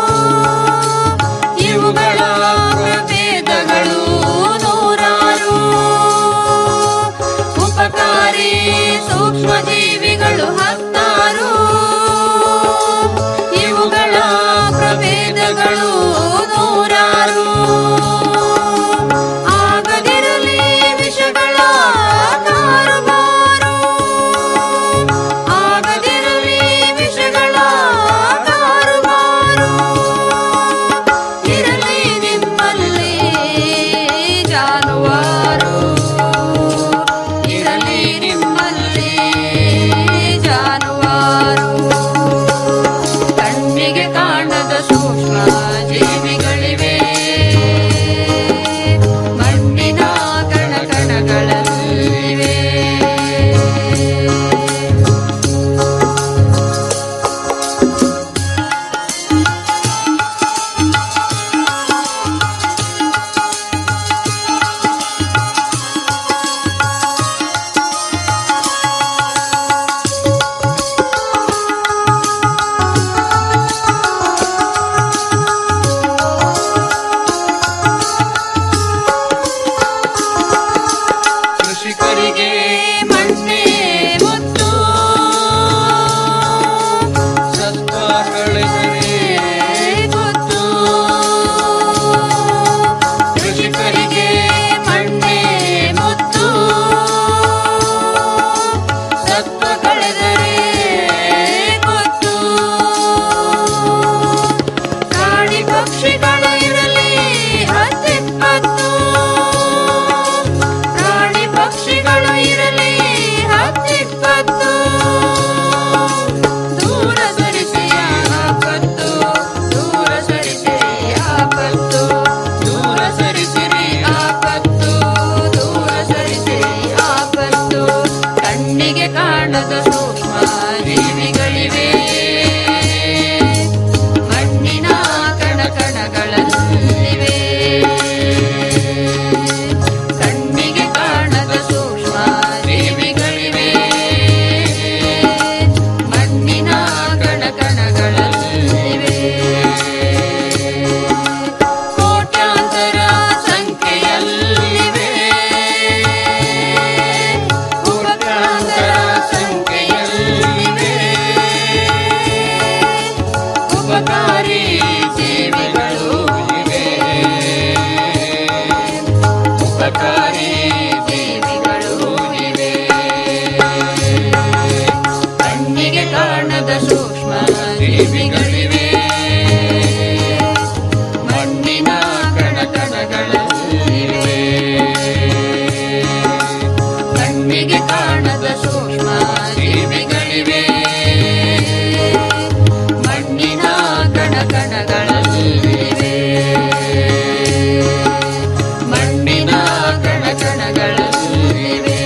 ಇವುಗಳ ಪ್ರಭೇದಗಳು ನೂರಾರು ಉಪಕಾರಿ ಸೂಕ್ಷ್ಮ ಜೀವಿಗಳು ಹತ್ತಾರು ಇವುಗಳ ಪ್ರಭೇದಗಳು ನೂರಾರು ಆಗದಿರಲಿ ವಿಷಗಳ ಕಾರುಬಾರು ಆಗದಿರಲಿ ವಿಷಗಳ ಕಾರುಬಾರು ಇರಲಿ ನಿಮ್ಮಲ್ಲಿ ಜಾನುವಾರು ಇರಲಿ ನಿಮ್ಮಲ್ಲಿ ಜಾನುವಾರು ಕಣ್ಣಿಗೆ ಕಾಣದ ಸೂಕ್ಷ್ಮ ಜೀವಿಗಳಿವೆ ಮಣ್ಣಿನ ಕಣ ಕಣಗಳಲ್ಲಿವೆ ಕೃಷಿಕರಿಗೆ ಮಣ್ಣೆ ಮುತ್ತು ಸತ್ವ ಕಳೆದರೆ ಗೊತ್ತು ಕೃಷಿಕರಿಗೆ ಮಣ್ಣೆ ಮುತ್ತು ಸತ್ವ ಕಳೆದರೆ ಗೊತ್ತು ಪ್ರಾಣಿ ಪಕ್ಷಿಗಳು ಇರಲಿ ಹತ್ತಿಪ್ಪತ್ತು ಪ್ರಾಣಿ ಪಕ್ಷಿಗಳು ಇರಲಿ ಹತ್ತಿಪ್ಪತ್ತು ದೂರ ಸರಿಸಿ ಆಪತ್ತು ದೂರ ಸರಿಸಿರಿ ಆಪತ್ತು ದೂರ ಸರಿಸಿರಿ ಆಪತ್ತು ದೂರ ಸರಿಸಿರಿ ಆಪತ್ತು ಕಣ್ಣಿಗೆ ಕಾಣದ ಸೂಕ್ಷ್ಮ ಜೀವಿಗಳಿವೆ ಮಣ್ಣಿನ ಕಣ ಕಣಗಳಲ್ಲಿವೆ ಕಣ್ಣಿಗೆ ಕಾಣದ ಸೂಕ್ಷ್ಮ ಜೀವಿಗಳಿವೆ ಮಣ್ಣಿನ ಕಣ ಕಣಗಳಲ್ಲಿವೆ ಕೋಟ್ಯಾಂತರ ಸಂಖ್ಯೆಯಲ್ಲಿವೆ ಕೋಟ್ಯಾಂತರ ಸಂಖ್ಯೆಯಲ್ಲಿವೆ ಉಪಕಾರಿ ಜೀವಿಗಳು ಇವೆ ಉಪಕಾರಿ ಜೀವಿಗಳು ಇವೆ ಕಣ್ಣಿಗೆ ಕಾಣದ ಸೂಕ್ಷ್ಮ ಜೀವಿಗಳಿವೆ ಮಣ್ಣಿನ ಕಣ ಕಣಗಳಲ್ಲಿವೆ ಕಣ್ಣಿಗೆ ಕಾಣದ ಸೂಕ್ಷ್ಮ ಜೀವಿಗಳಿವೆ ಮಣ್ಣಿನ ಕಣ ಕಣಗಳಲ್ಲಿವೆ ಮಣ್ಣಿನ ಕಣ ಕಣಗಳಲ್ಲಿವೆ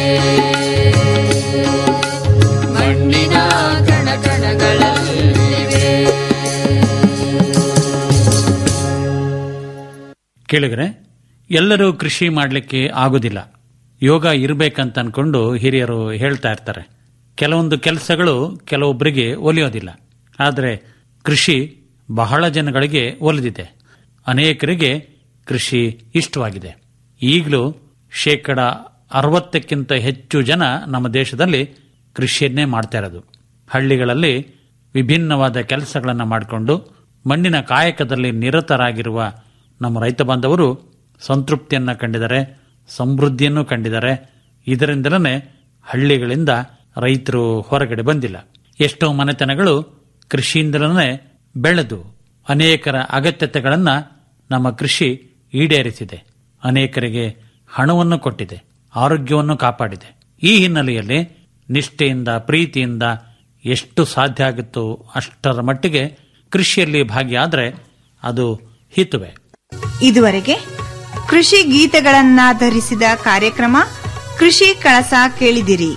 ಮಣ್ಣಿನ ಕಣ ಕಣಗಳಲ್ಲಿವೆ
ಕೇಳಿದ್ರೆ ಎಲ್ಲರೂ ಕೃಷಿ ಮಾಡಲಿಕ್ಕೆ ಆಗುದಿಲ್ಲ ಯೋಗ ಇರಬೇಕಂತ ಅನ್ಕೊಂಡು ಹಿರಿಯರು ಹೇಳ್ತಾ ಇರ್ತಾರೆ ಕೆಲವೊಂದು ಕೆಲಸಗಳು ಕೆಲವೊಬ್ಬರಿಗೆ ಒಲಿಯೋದಿಲ್ಲ ಆದರೆ ಕೃಷಿ ಬಹಳ ಜನಗಳಿಗೆ ಒಲಿದಿದೆ ಅನೇಕರಿಗೆ ಕೃಷಿ ಇಷ್ಟವಾಗಿದೆ ಈಗಲೂ ಶೇಕಡ ಅರವತ್ತಕ್ಕಿಂತ ಹೆಚ್ಚು ಜನ ನಮ್ಮ ದೇಶದಲ್ಲಿ ಕೃಷಿಯನ್ನೇ ಮಾಡ್ತಾ ಇರೋದು ಹಳ್ಳಿಗಳಲ್ಲಿ ವಿಭಿನ್ನವಾದ ಕೆಲಸಗಳನ್ನು ಮಾಡಿಕೊಂಡು ಮಣ್ಣಿನ ಕಾಯಕದಲ್ಲಿ ನಿರತರಾಗಿರುವ ನಮ್ಮ ರೈತ ಬಾಂಧವರು ಸಂತೃಪ್ತಿಯನ್ನು ಕಂಡಿದ್ದಾರೆ ಸಮೃದ್ಧಿಯನ್ನು ಕಂಡಿದ್ದಾರೆ ಇದರಿಂದಲೇ ಹಳ್ಳಿಗಳಿಂದ ರೈತರು ಹೊರಗಡೆ ಬಂದಿಲ್ಲ ಎಷ್ಟೋ ಮನೆತನಗಳು ಕೃಷಿಯಿಂದಲೇ ಬೆಳೆದು ಅನೇಕರ ಅಗತ್ಯತೆಗಳನ್ನು ನಮ್ಮ ಕೃಷಿ ಈಡೇರಿಸಿದೆ ಅನೇಕರಿಗೆ ಹಣವನ್ನು ಕೊಟ್ಟಿದೆ ಆರೋಗ್ಯವನ್ನು ಕಾಪಾಡಿದೆ ಈ ಹಿನ್ನೆಲೆಯಲ್ಲಿ ನಿಷ್ಠೆಯಿಂದ ಪ್ರೀತಿಯಿಂದ ಎಷ್ಟು ಸಾಧ್ಯ ಆಗುತ್ತೋ ಅಷ್ಟರ ಮಟ್ಟಿಗೆ ಕೃಷಿಯಲ್ಲಿ ಭಾಗಿಯಾದರೆ ಅದು ಹಿತುವೆ
ಇದುವರೆಗೆ ಕೃಷಿ ಗೀತೆಗಳನ್ನಾಧರಿಸಿದ ಕಾರ್ಯಕ್ರಮ ಕೃಷಿ ಕಳಸ ಕೇಳಿದಿರಿ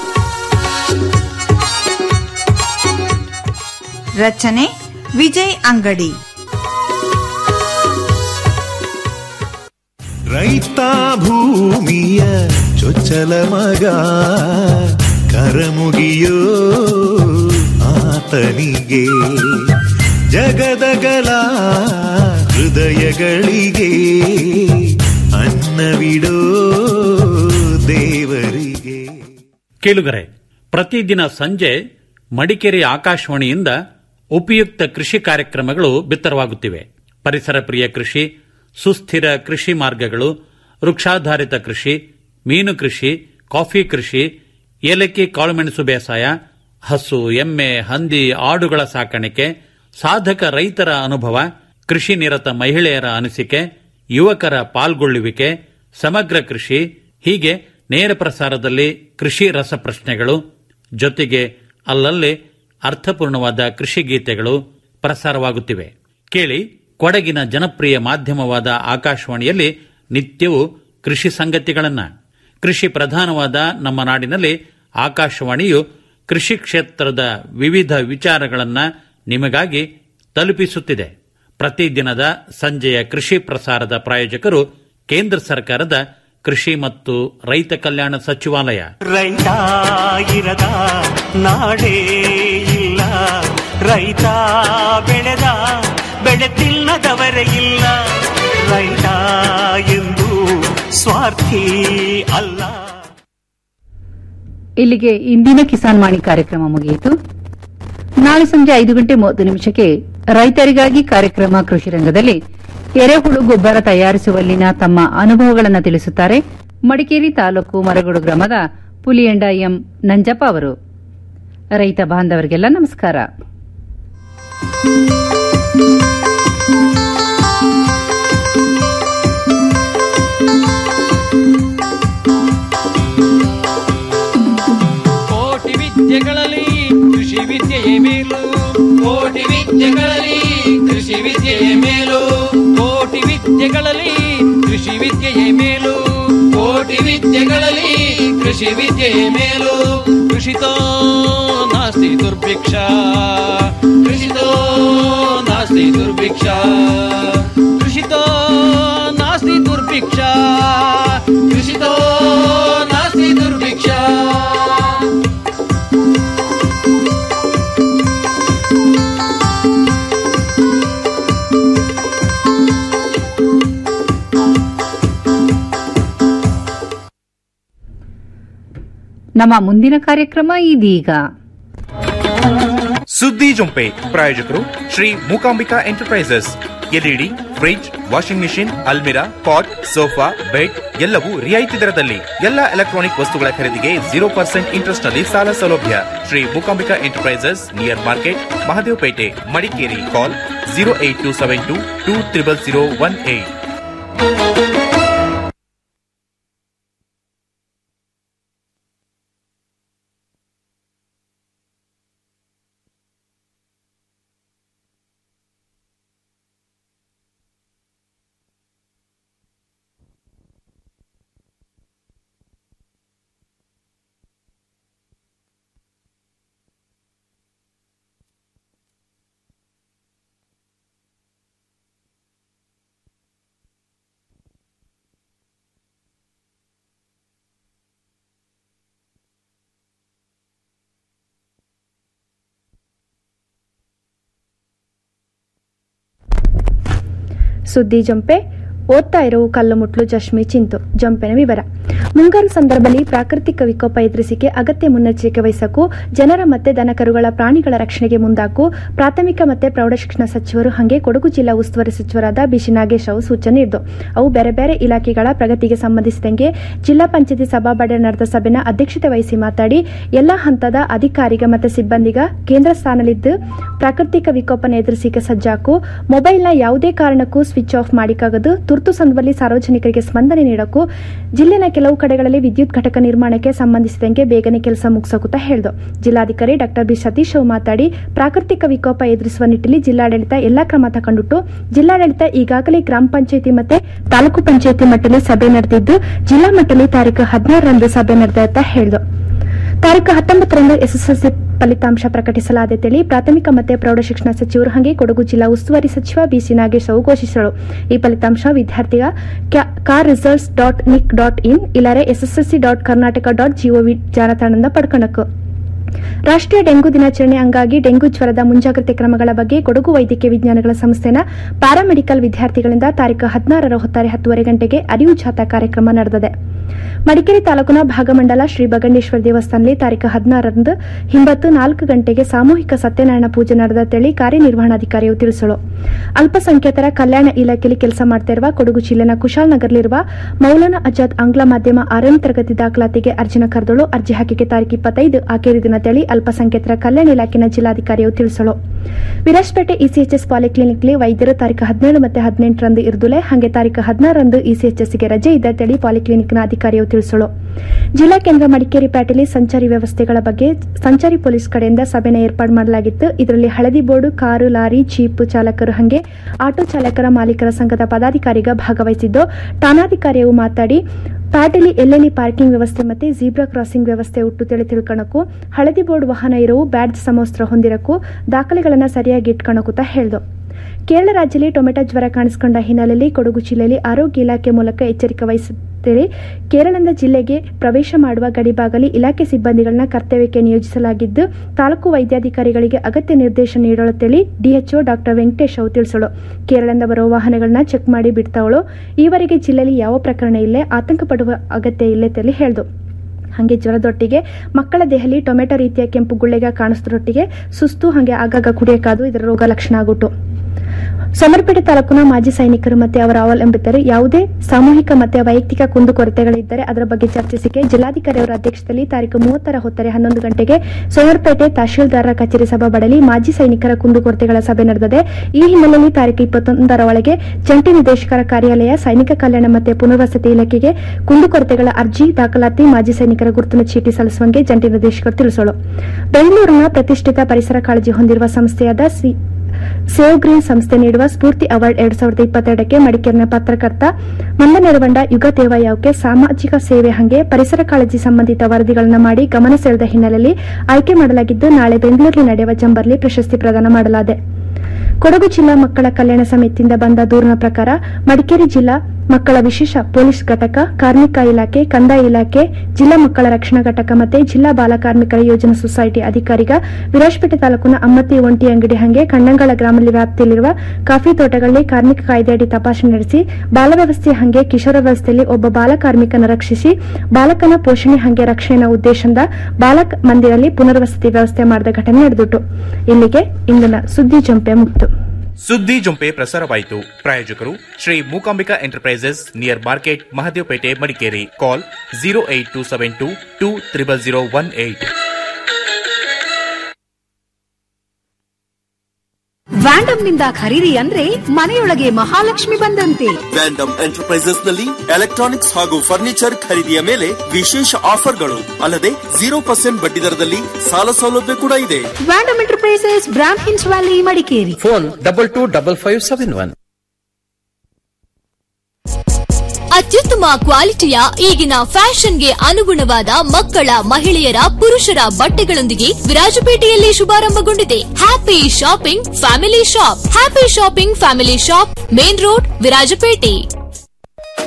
ರಚನೆ ವಿಜಯ್ ಅಂಗಡಿ
ರೈತ ಭೂಮಿಯ ಚೊಚ್ಚಲ ಮಗ ಕರಮುಗಿಯೋ ಆತನಿಗೆ ಜಗದಗಲ ಹೃದಯಗಳಿಗೆ ಅನ್ನವಿಡೋ ದೇವರಿಗೆ
ಕೇಳುಗರೆ ಪ್ರತಿದಿನ ಸಂಜೆ ಮಡಿಕೇರಿ ಆಕಾಶವಾಣಿಯಿಂದ ಉಪಯುಕ್ತ ಕೃಷಿ ಕಾರ್ಯಕ್ರಮಗಳು ಬಿತ್ತರವಾಗುತ್ತಿವೆ ಪರಿಸರ ಪ್ರಿಯ ಕೃಷಿ ಸುಸ್ಥಿರ ಕೃಷಿ ಮಾರ್ಗಗಳು ವೃಕ್ಷಾಧಾರಿತ ಕೃಷಿ ಮೀನು ಕೃಷಿ ಕಾಫಿ ಕೃಷಿ ಏಲಕ್ಕಿ ಕಾಳುಮೆಣಸು ಬೇಸಾಯ ಹಸು ಎಮ್ಮೆ ಹಂದಿ ಆಡುಗಳ ಸಾಕಾಣಿಕೆ ಸಾಧಕ ರೈತರ ಅನುಭವ ಕೃಷಿ ನಿರತ ಮಹಿಳೆಯರ ಅನಿಸಿಕೆ ಯುವಕರ ಪಾಲ್ಗೊಳ್ಳುವಿಕೆ ಸಮಗ್ರ ಕೃಷಿ ಹೀಗೆ ನೇರ ಪ್ರಸಾರದಲ್ಲಿ ಕೃಷಿ ರಸಪ್ರಶ್ನೆಗಳು ಜೊತೆಗೆ ಅಲ್ಲಲ್ಲಿ ಅರ್ಥಪೂರ್ಣವಾದ ಕೃಷಿ ಗೀತೆಗಳು ಪ್ರಸಾರವಾಗುತ್ತಿವೆ ಕೇಳಿ ಕೊಡಗಿನ ಜನಪ್ರಿಯ ಮಾಧ್ಯಮವಾದ ಆಕಾಶವಾಣಿಯಲ್ಲಿ ನಿತ್ಯವೂ ಕೃಷಿ ಸಂಗತಿಗಳನ್ನ ಕೃಷಿ ಪ್ರಧಾನವಾದ ನಮ್ಮ ನಾಡಿನಲ್ಲಿ ಆಕಾಶವಾಣಿಯು ಕೃಷಿ ಕ್ಷೇತ್ರದ ವಿವಿಧ ವಿಚಾರಗಳನ್ನ ನಿಮಗಾಗಿ ತಲುಪಿಸುತ್ತಿದೆ ಪ್ರತಿದಿನದ ಸಂಜೆಯ ಕೃಷಿ ಪ್ರಸಾರದ ಪ್ರಾಯೋಜಕರು ಕೇಂದ್ರ ಸರ್ಕಾರದ ಕೃಷಿ ಮತ್ತು ರೈತ ಕಲ್ಯಾಣ ಸಚಿವಾಲಯ
ರೈತ ಇರದ ನಾಡೇ ಇಲ್ಲ ರೈತ ಬೆಳೆದ ಬೆಳೆ ತಿನ್ನದವರೇ ಇಲ್ಲ ರೈತ ಎಂದು ಸ್ವಾರ್ಥಿ ಅಲ್ಲ
ಇಲ್ಲಿಗೆ ಇಂದಿನ ಕಿಸಾನ್ ವಾಣಿ ಕಾರ್ಯಕ್ರಮ ಮುಗಿಯಿತು ನಾಳೆ ಸಂಜೆ ಐದು ಗಂಟೆ ಮೂವತ್ತು ನಿಮಿಷಕ್ಕೆ ರೈತರಿಗಾಗಿ ಕಾರ್ಯಕ್ರಮ ಕೃಷಿ ರಂಗದಲ್ಲಿ ಎರೆಹುಳು ಗೊಬ್ಬರ ತಯಾರಿಸುವಲ್ಲಿನ ತಮ್ಮ ಅನುಭವಗಳನ್ನು ತಿಳಿಸುತ್ತಾರೆ ಮಡಿಕೇರಿ ತಾಲೂಕು ಮರಗೋಡು ಗ್ರಾಮದ ಪುಲಿಯಂಡ ಎಂ ನಂಜಪ್ಪ ಅವರು ರೈತ ಬಾಂಧವರಿಗೆಲ್ಲ ನಮಸ್ಕಾರ
ಕೋಟಿ ವಿದ್ಯೆಗಳಲ್ಲಿ ಕೃಷಿ ವಿದ್ಯೆಯೇ ಮೇಲು ಕೋಟಿ ವಿದ್ಯೆಗಳಲ್ಲಿ ಕೃಷಿ ವಿದ್ಯೆಯೇ ಮೇಲು ಕೋಟಿ ವಿದ್ಯೆಗಳಲ್ಲಿ ಕೃಷಿ ವಿದ್ಯೆಯೇ ಮೇಲು ಕೋಟಿ ವಿದ್ಯೆಗಳಲ್ಲಿ ಕೃಷಿ ವಿದ್ಯೆಯೇ ಮೇಲು ಕೃಷಿತೋ ನಾಸ್ತಿ ದುರ್ಭಿಕ್ಷ ಕೃಷಿತೋ ನಾಸ್ತಿ ದುರ್ಭಿಕ್ಷ ಕೃಷಿತೋ ನಾಸ್ತಿ ದುರ್ಭಿಕ್ಷ ಕೃಷಿತೋ ನಾಸ್ತಿ ದುರ್ಭಿಕ್ಷ
ನಮ್ಮ ಮುಂದಿನ ಕಾರ್ಯಕ್ರಮ ಇದೀಗ
ಸುದ್ದಿ ಜೊಂಪೆ ಪ್ರಾಯೋಜಕರು Shri Mookambika enterprises LED fridge washing machine ಅಲ್ಮಿರಾ ಪಾಟ್ ಸೋಫಾ ಬೆಡ್ ಎಲ್ಲವೂ ರಿಯಾಯಿತಿ ದರದಲ್ಲಿ ಎಲ್ಲ ಎಲೆಕ್ಟ್ರಾನಿಕ್ ವಸ್ತುಗಳ ಖರೀದಿಗೆ ಜೀರೋ ಪರ್ಸೆಂಟ್ ಇಂಟ್ರೆಸ್ಟ್ ನಲ್ಲಿ ಸಾಲ ಸೌಲಭ್ಯ Shri Mookambika enterprises near market Mahadevapete Madikeri call zero eight two seven two two triple zero one eight
ಸುದ್ದಿ ಜಂಪೆ ಓದ್ತಾ ಇರೋ ಕಲ್ಲು ಮುಟ್ಲು ಜಶ್ಮಿ ಚಿಂತು ಜಂಪೆನ ವಿವರ ಮುಂಗಾರು ಸಂದರ್ಭದಲ್ಲಿ ಪ್ರಾಕೃತಿಕ ವಿಕೋಪ ಎದುರಿಸಿಕೆ ಅಗತ್ಯ ಮುನ್ನೆಚ್ಚರಿಕೆ ವಹಿಸಕು ಜನರ ಮತ್ತೆ ದನಕರುಗಳ ಪ್ರಾಣಿಗಳ ರಕ್ಷಣೆಗೆ ಮುಂದಾಕು ಪ್ರಾಥಮಿಕ ಮತ್ತೆ ಪ್ರೌಢಶಿಕ್ಷಣ ಸಚಿವರು ಹಾಗೆ ಕೊಡಗು ಜಿಲ್ಲಾ ಉಸ್ತುವಾರಿ ಸಚಿವರಾದ ಬಿಸಿ ನಾಗೇಶ್ ಅವು ಸೂಚನೆ ನೀಡಿದ್ದು ಅವು ಬೇರೆ ಬೇರೆ ಇಲಾಖೆಗಳ ಪ್ರಗತಿಗೆ ಸಂಬಂಧಿಸಿದಂಗೆ ಜಿಲ್ಲಾ ಪಂಚಾಯತಿ ಸಭಾಬಡೆ ನಡೆದ ಸಭೆನ ಅಧ್ಯಕ್ಷತೆ ವಹಿಸಿ ಮಾತಾಡಿ ಎಲ್ಲಾ ಹಂತದ ಅಧಿಕಾರಿಗ ಮತ್ತು ಸಿಬ್ಬಂದಿಗ ಕೇಂದ್ರ ಸ್ಥಾನದಲ್ಲಿದ್ದು ಪ್ರಾಕೃತಿಕ ವಿಕೋಪನ ಎದುರಿಸಿಕೆ ಸಜ್ಜಾಕು ಮೊಬೈಲ್ನ ಯಾವುದೇ ಕಾರಣಕ್ಕೂ ಸ್ವಿಚ್ ಆಫ್ ಮಾಡಿಕಾಗದು ತುರ್ತು ಸಂದರ್ಭದಲ್ಲಿ ಸಾರ್ವಜನಿಕರಿಗೆ ಸ್ಪಂದನೆ ನೀಡಕ್ಕೂ ಜಿಲ್ಲೆನ ಕೆಲವು ಕಡೆಗಳಲ್ಲಿ ವಿದ್ಯುತ್ ಘಟಕ ನಿರ್ಮಾಣಕ್ಕೆ ಸಂಬಂಧಿಸಿದಂಗೆ ಬೇಗನೆ ಕೆಲಸ ಮುಗಿಸಕುತ್ತ ಹೇಳಿದು ಜಿಲ್ಲಾಧಿಕಾರಿ ಡಾ ಬಿ ಸತೀಶ್ ಅವು ಮಾತಾಡಿ ಪ್ರಾಕೃತಿಕ ವಿಕೋಪ ಎದುರಿಸುವ ನಿಟ್ಟಿನಲ್ಲಿ ಜಿಲ್ಲಾಡಳಿತ ಎಲ್ಲಾ ಕ್ರಮ ತಗೊಂಡಿಟ್ಟು ಜಿಲ್ಲಾಡಳಿತ ಈಗಾಗಲೇ ಗ್ರಾಮ ಪಂಚಾಯಿತಿ ಮತ್ತೆ ತಾಲೂಕು ಪಂಚಾಯಿತಿ ಮಟ್ಟದಲ್ಲಿ ಸಭೆ ನಡೆದಿದ್ದು ಜಿಲ್ಲಾ ಮಟ್ಟದಲ್ಲಿ ತಾರೀಕು ಹದಿನಾರರಂದು ಸಭೆ ನಡೆದ ಅಂತ ಹೇಳಿದು ತಾರೀಕು ಹತ್ತೊಂಬತ್ತರಂದು ಎಸ್ಎಸ್ಎಲ್ಸಿ ಫಲಿತಾಂಶ ಪ್ರಕಟಿಸಲಾದೆತೇಳಿ ಪ್ರಾಥಮಿಕ ಮತ್ತು ಪ್ರೌಢಶಿಕ್ಷಣ ಸಚಿವರು ಹಾಗೆ ಕೊಡಗು ಜಿಲ್ಲಾ ಉಸ್ತುವಾರಿ ಸಚಿವ ಬಿಸಿ ನಾಗೇಶ್ ಅವು ಘೋಷಿಸಿದರು ಈ ಫಲಿತಾಂಶ ವಿದ್ಯಾರ್ಥಿಗ ಕಾರ್ results dot nic dot in ಇಲ್ಲರೆ SSLC dot Karnataka dot gov ಜಾಲತಾಣದಿಂದ ಪಡ್ಕಣಕು ರಾಷ್ಟ್ರೀಯ ಡೆಂಗು ದಿನಾಚರಣೆ ಅಂಗಾಗಿ ಡೆಂಗು ಜ್ವರದ ಮುಂಜಾಗ್ರತೆ ಕ್ರಮಗಳ ಬಗ್ಗೆ ಕೊಡಗು ವೈದ್ಯಕೀಯ ವಿಜ್ಞಾನಗಳ ಸಂಸ್ಥೆನ ಪ್ಯಾರಾಮೆಡಿಕಲ್ ವಿದ್ಯಾರ್ಥಿಗಳಿಂದ ತಾರೀಕು ಹದಿನಾರರ ಹೊತ್ತಾರೆ ಹತ್ತುವರೆ ಗಂಟೆಗೆ ಅರಿವು ಜಾಥಾ ಕಾರ್ಯಕ್ರಮ ನಡೆದಿದೆ ಮಡಿಕೇರಿ ತಾಲೂಕಿನ ಭಾಗಮಂಡಲ ಶ್ರೀ ಬಗಂಡೇಶ್ವರ ದೇವಸ್ಥಾನದಲ್ಲಿ ತಾರೀಕು ಹದಿನಾರರಂದು ಹಿಂಬತ್ತು ನಾಲ್ಕು ಗಂಟೆಗೆ ಸಾಮೂಹಿಕ ಸತ್ಯನಾರಾಯಣ ಪೂಜೆ ನಡೆದತೇಳಿ ಕಾರ್ಯನಿರ್ವಹಣಾಧಿಕಾರಿಯು ತಿಳಿಸಲು ಅಲ್ಪಸಂಖ್ಯಾತರ ಕಲ್ಯಾಣ ಇಲಾಖೆಯಲ್ಲಿ ಕೆಲಸ ಮಾಡ್ತಿರುವ ಕೊಡಗು ಜಿಲ್ಲೆನ ಕುಶಾಲನಗರಲಿರುವ ಮೌಲಾನಾ ಆಜಾದ್ ಆಂಗ್ಲ ಮಾಧ್ಯಮ ಆರನೇ ತರಗತಿ ದಾಖಲಾತಿಗೆ ಅರ್ಜಿನ ಕರೆದಳು ಅರ್ಜಿ ಹಾಕಿಕೆ ತಾರೀಕು ಇಪ್ಪತ್ತೈದು ಆಖರಿ ದಿನ ತೇಳಿ ಅಲ್ಪಸಂಖ್ಯಾತರ ಕಲ್ಯಾಣ ಇಲಾಖೆನ ಜಿಲ್ಲಾಧಿಕಾರಿಯು ತಿಳಿಸಲು ವಿರಾಜಪೇಟೆ ಇಸಿಎಚ್ಎಸ್ ಪಾಲಿಕ್ಲಿನಿಕ್ಲಿ ವೈದ್ಯರು ತಾರೀಕು ಹದಿನೇಳು ಮತ್ತು ಹದಿನೆಂಟರಂದು ಇರ್ದುಲೆ ಹಾಗೆ ತಾರೀಕು ಹದಿನಾರರಂದು ಇಸಿಎಚ್ಎಸ್ಗೆ ರಜೆ ಇದ್ದ ತೇಳಿ ಪಾಲಿಕ್ಲಿನಿಕ್ನ ಅಧಿಕಾರಿಯು ತಿಳಿಸಲು ಜಿಲ್ಲಾ ಕೇಂದ್ರ ಮಡಿಕೇರಿ ಪೇಟೆಯಲ್ಲಿ ಸಂಚಾರಿ ವ್ಯವಸ್ಥೆಗಳ ಬಗ್ಗೆ ಸಂಚಾರಿ ಪೊಲೀಸ್ ಕಡೆಯಿಂದ ಸಭೆನ ಏರ್ಪಾಡು ಮಾಡಲಾಗಿತ್ತು ಇದರಲ್ಲಿ ಹಳದಿ ಬೋರ್ಡು ಕಾರು ಲಾರಿ ಜೀಪ್ ಚಾಲಕರು ಹಾಗೆ ಆಟೋ ಚಾಲಕರ ಮಾಲೀಕರ ಸಂಘದ ಪದಾಧಿಕಾರಿಗ ಭಾಗವಹಿಸಿದ್ದು ಠಾಣಾಧಿಕಾರಿಯು ಮಾತಾಡಿ ಪ್ಯಾಟೆಲಿ ಎಲ್ಲೆಲ್ಲಿ ಪಾರ್ಕಿಂಗ್ ವ್ಯವಸ್ಥೆ ಮತ್ತೆ ಜೀಬ್ರಾ ಕ್ರಾಸಿಂಗ್ ವ್ಯವಸ್ಥೆ ಉಟ್ಟು ತಿಳಿ ತಿಳ್ಕಣಕು ಹಳದಿ ಬೋರ್ಡ್ ವಾಹನ ಇರವು ಬ್ಯಾಡ್ಜ್ ಸಮವಸ್ತ್ರ ಹೊಂದಿರಕು ದಾಖಲೆಗಳನ್ನು ಸರಿಯಾಗಿ ಇಟ್ಕಣಕುತ್ತ ಹೇಳ್ದು ಕೇರಳ ರಾಜ್ಯದಲ್ಲಿ ಟೊಮೆಟೊ ಜ್ವರ ಕಾಣಿಸಿಕೊಂಡ ಹಿನ್ನೆಲೆಯಲ್ಲಿ ಕೊಡಗು ಜಿಲ್ಲೆಯಲ್ಲಿ ಆರೋಗ್ಯ ಇಲಾಖೆ ಮೂಲಕ ಎಚ್ಚರಿಕೆ ವಹಿಸುತ್ತೇವೆ ಕೇರಳದ ಜಿಲ್ಲೆಗೆ ಪ್ರವೇಶ ಮಾಡುವ ಗಡಿಭಾಗಲಿ ಇಲಾಖೆ ಸಿಬ್ಬಂದಿಗಳನ್ನ ಕರ್ತವ್ಯಕ್ಕೆ ನಿಯೋಜಿಸಲಾಗಿದ್ದು ತಾಲೂಕು ವೈದ್ಯಾಧಿಕಾರಿಗಳಿಗೆ ಅಗತ್ಯ ನಿರ್ದೇಶನ ನೀಡೋಳತ್ತೇಳಿ ಡಿಎಚ್ಒ ಡಾಕ್ಟರ್ ವೆಂಕಟೇಶ್ ಅವು ತಿಳಿಸಲು ಕೇರಳದಿಂದ ಬರುವ ವಾಹನಗಳನ್ನ ಚೆಕ್ ಮಾಡಿ ಬಿಡ್ತಾವಳು ಈವರೆಗೆ ಜಿಲ್ಲೆಯಲ್ಲಿ ಯಾವ ಪ್ರಕರಣ ಇಲ್ಲೇ ಆತಂಕ ಪಡುವ ಅಗತ್ಯ ಇಲ್ಲೇ ತೇಳಿ ಹೇಳ್ದು ಹಾಗೆ ಜ್ವರದೊಟ್ಟಿಗೆ ಮಕ್ಕಳ ದೇಹದಲ್ಲಿ ಟೊಮೆಟೊ ರೀತಿಯ ಕೆಂಪು ಗುಳ್ಳೆಗ ಕಾಣಿಸ್ದರೊಟ್ಟಿಗೆ ಸುಸ್ತು ಹಾಗೆ ಆಗಾಗ ಕುಡಿಯಕ್ಕಾದು ಇದರ ರೋಗ ಲಕ್ಷಣ ಆಗುಟ್ಟು ಸಮರ್ಪೇಟೆ ತಾಲೂಕಿನ ಮಾಜಿ ಸೈನಿಕರು ಮತ್ತೆ ಅವರ ಅವಲಂಬಿತರು ಯಾವುದೇ ಸಾಮೂಹಿಕ ಮತ್ತೆ ವೈಯಕ್ತಿಕ ಕುಂದುಕೊರತೆಗಳಿದ್ದರೆ ಅದರ ಬಗ್ಗೆ ಚರ್ಚಿಸಿಕೆ ಜಿಲ್ಲಾಧಿಕಾರಿ ಅವರ ಅಧ್ಯಕ್ಷತೆಯಲ್ಲಿ ತಾರೀಕು ಮೂವತ್ತರ ಹೊತ್ತರೆ ಹನ್ನೊಂದು ಗಂಟೆಗೆ ಸೋಮರ್ಪೇಟೆ ತಹಶೀಲ್ದಾರರ ಕಚೇರಿ ಸಭಾಬಡಲಿ ಮಾಜಿ ಸೈನಿಕರ ಕುಂದುಕೊರತೆಗಳ ಸಭೆ ನಡೆದಿದೆ ಈ ಹಿನ್ನೆಲೆಯಲ್ಲಿ ತಾರೀಕು ಇಪ್ಪತ್ತೊಂದರ ಒಳಗೆ ಜಂಟಿ ನಿರ್ದೇಶಕರ ಕಾರ್ಯಾಲಯ ಸೈನಿಕ ಕಲ್ಯಾಣ ಮತ್ತು ಪುನರ್ವಸತಿ ಇಲಾಖೆಗೆ ಕುಂದುಕೊರತೆಗಳ ಅರ್ಜಿ ದಾಖಲಾತಿ ಮಾಜಿ ಸೈನಿಕರ ಗುರುತಿನ ಚೀಟಿ ಸಲ್ಲಿಸುವಂತೆ ಜಂಟಿ ನಿರ್ದೇಶಕರು ತಿಳಿಸಲು ಬೆಂಗಳೂರಿನ ಪ್ರತಿಷ್ಠಿತ ಪರಿಸರ ಕಾಳಜಿ ಹೊಂದಿರುವ ಸಂಸ್ಥೆಯಾದ ಸಿ ಸೇವ್ ಗ್ರೀನ್ ಸಂಸ್ಥೆ ನೀಡುವ ಸ್ಫೂರ್ತಿ ಅವಾರ್ಡ್ ಎರಡ್ ಸಾವಿರದ ಇಪ್ಪತ್ತೆರಡಕ್ಕೆ ಮಡಿಕೇರಿನ ಪತ್ರಕರ್ತ ಮಂದನೆರವಂಡ ಯುಗ ದೇವಯ್ಯಕ್ಕೆ ಸಾಮಾಜಿಕ ಸೇವೆ ಹಂಗೆ ಪರಿಸರ ಕಾಳಜಿ ಸಂಬಂಧಿತ ವರದಿಗಳನ್ನು ಮಾಡಿ ಗಮನ ಸೆಳೆದ ಹಿನ್ನೆಲೆಯಲ್ಲಿ ಆಯ್ಕೆ ಮಾಡಲಾಗಿದ್ದು ನಾಳೆ ಬೆಂಗಳೂರಿನಲ್ಲಿ ನಡೆಯುವ ಜಂಬರ್ಲಿ ಪ್ರಶಸ್ತಿ ಪ್ರದಾನ ಮಾಡಲಾಗಿದೆ ಕೊಡಗು ಜಿಲ್ಲಾ ಮಕ್ಕಳ ಕಲ್ಯಾಣ ಸಮಿತಿಯಿಂದ ಬಂದ ದೂರಿನ ಪ್ರಕಾರ ಮಡಿಕೇರಿ ಜಿಲ್ಲಾ ಮಕ್ಕಳ ವಿಶೇಷ ಪೊಲೀಸ್ ಘಟಕ ಕಾರ್ಮಿಕ ಇಲಾಖೆ ಕಂದಾಯ ಇಲಾಖೆ ಜಿಲ್ಲಾ ಮಕ್ಕಳ ರಕ್ಷಣಾ ಘಟಕ ಮತ್ತು ಜಿಲ್ಲಾ ಬಾಲ ಕಾರ್ಮಿಕರ ಯೋಜನಾ ಸೊಸೈಟಿ ಅಧಿಕಾರಿಗ ವಿರಾಜಪೇಟೆ ತಾಲೂಕಿನ ಅಮ್ಮತ್ತಿ ಒಂಟಿ ಅಂಗಡಿ ಹಂಗೆ ಕಣ್ಣಂಗಳ ಗ್ರಾಮದಲ್ಲಿ ವ್ಯಾಪ್ತಿಯಲ್ಲಿರುವ ಕಾಫಿ ತೋಟಗಳಲ್ಲಿ ಕಾರ್ಮಿಕ ಕಾಯ್ದೆಯಡಿ ತಪಾಸಣೆ ನಡೆಸಿ ಬಾಲ ವ್ಯವಸ್ಥೆ ಹಂಗೆ ಕಿಶೋರ ವ್ಯವಸ್ಥೆಯಲ್ಲಿ ಒಬ್ಬ ಬಾಲ ಕಾರ್ಮಿಕನ ರಕ್ಷಿಸಿ ಬಾಲಕನ ಪೋಷಣೆ ಹಂಗೆ ರಕ್ಷಣೆಯ ಉದ್ದೇಶದಿಂದ ಬಾಲಕ ಮಂದಿರಲ್ಲಿ ಪುನರ್ವಸತಿ ವ್ಯವಸ್ಥೆ ಮಾಡಿದ ಘಟನೆ ನಡೆದಿತ್ತು ಇಲ್ಲಿಗೆ ಇಂದಿನ ಸುದ್ದಿ ಜಂಪೆ ಮುಕ್ತು
ಸುದ್ದಿ ಜೊಂಪೆ ಪ್ರಸಾರವಾಯಿತು ಪ್ರಾಯೋಜಕರು Shri Mookambika enterprises near market Mahadevapete Madikeri call zero eight two seven two two triple zero one eight
ವ್ಯಾಂಡಮ್ ನಿಂದ ಖರೀದಿ ಅಂದ್ರೆ ಮನೆಯೊಳಗೆ ಮಹಾಲಕ್ಷ್ಮಿ ಬಂದಂತೆ
ವ್ಯಾಂಡಮ್ ಎಂಟರ್ಪ್ರೈಸಸ್ ನಲ್ಲಿ ಎಲೆಕ್ಟ್ರಾನಿಕ್ಸ್ ಹಾಗೂ ಫರ್ನಿಚರ್ ಖರೀದಿಯ ಮೇಲೆ ವಿಶೇಷ ಆಫರ್ಗಳು ಅಲ್ಲದೆ ಜೀರೋ ಪರ್ಸೆಂಟ್ ಬಡ್ಡಿ ದರದಲ್ಲಿ ಸಾಲ ಸೌಲಭ್ಯ ಕೂಡ ಇದೆ
ವ್ಯಾಂಡಮ್ ಎಂಟರ್ಪ್ರೈಸಸ್ ಬ್ರಾಂಡ್ ಹಿನ್ಸ್ valley Madikeri
phone double two double five seven one
ಅತ್ಯುತ್ತಮ ಕ್ವಾಲಿಟಿಯ ಈಗಿನ ಫ್ಯಾಷನ್ಗೆ ಅನುಗುಣವಾದ ಮಕ್ಕಳ ಮಹಿಳೆಯರ ಪುರುಷರ ಬಟ್ಟೆಗಳೊಂದಿಗೆ ವಿರಾಜಪೇಟೆಯಲ್ಲಿ ಶುಭಾರಂಭಗೊಂಡಿದೆ happy shopping family shop happy shopping family shop main road Virajpet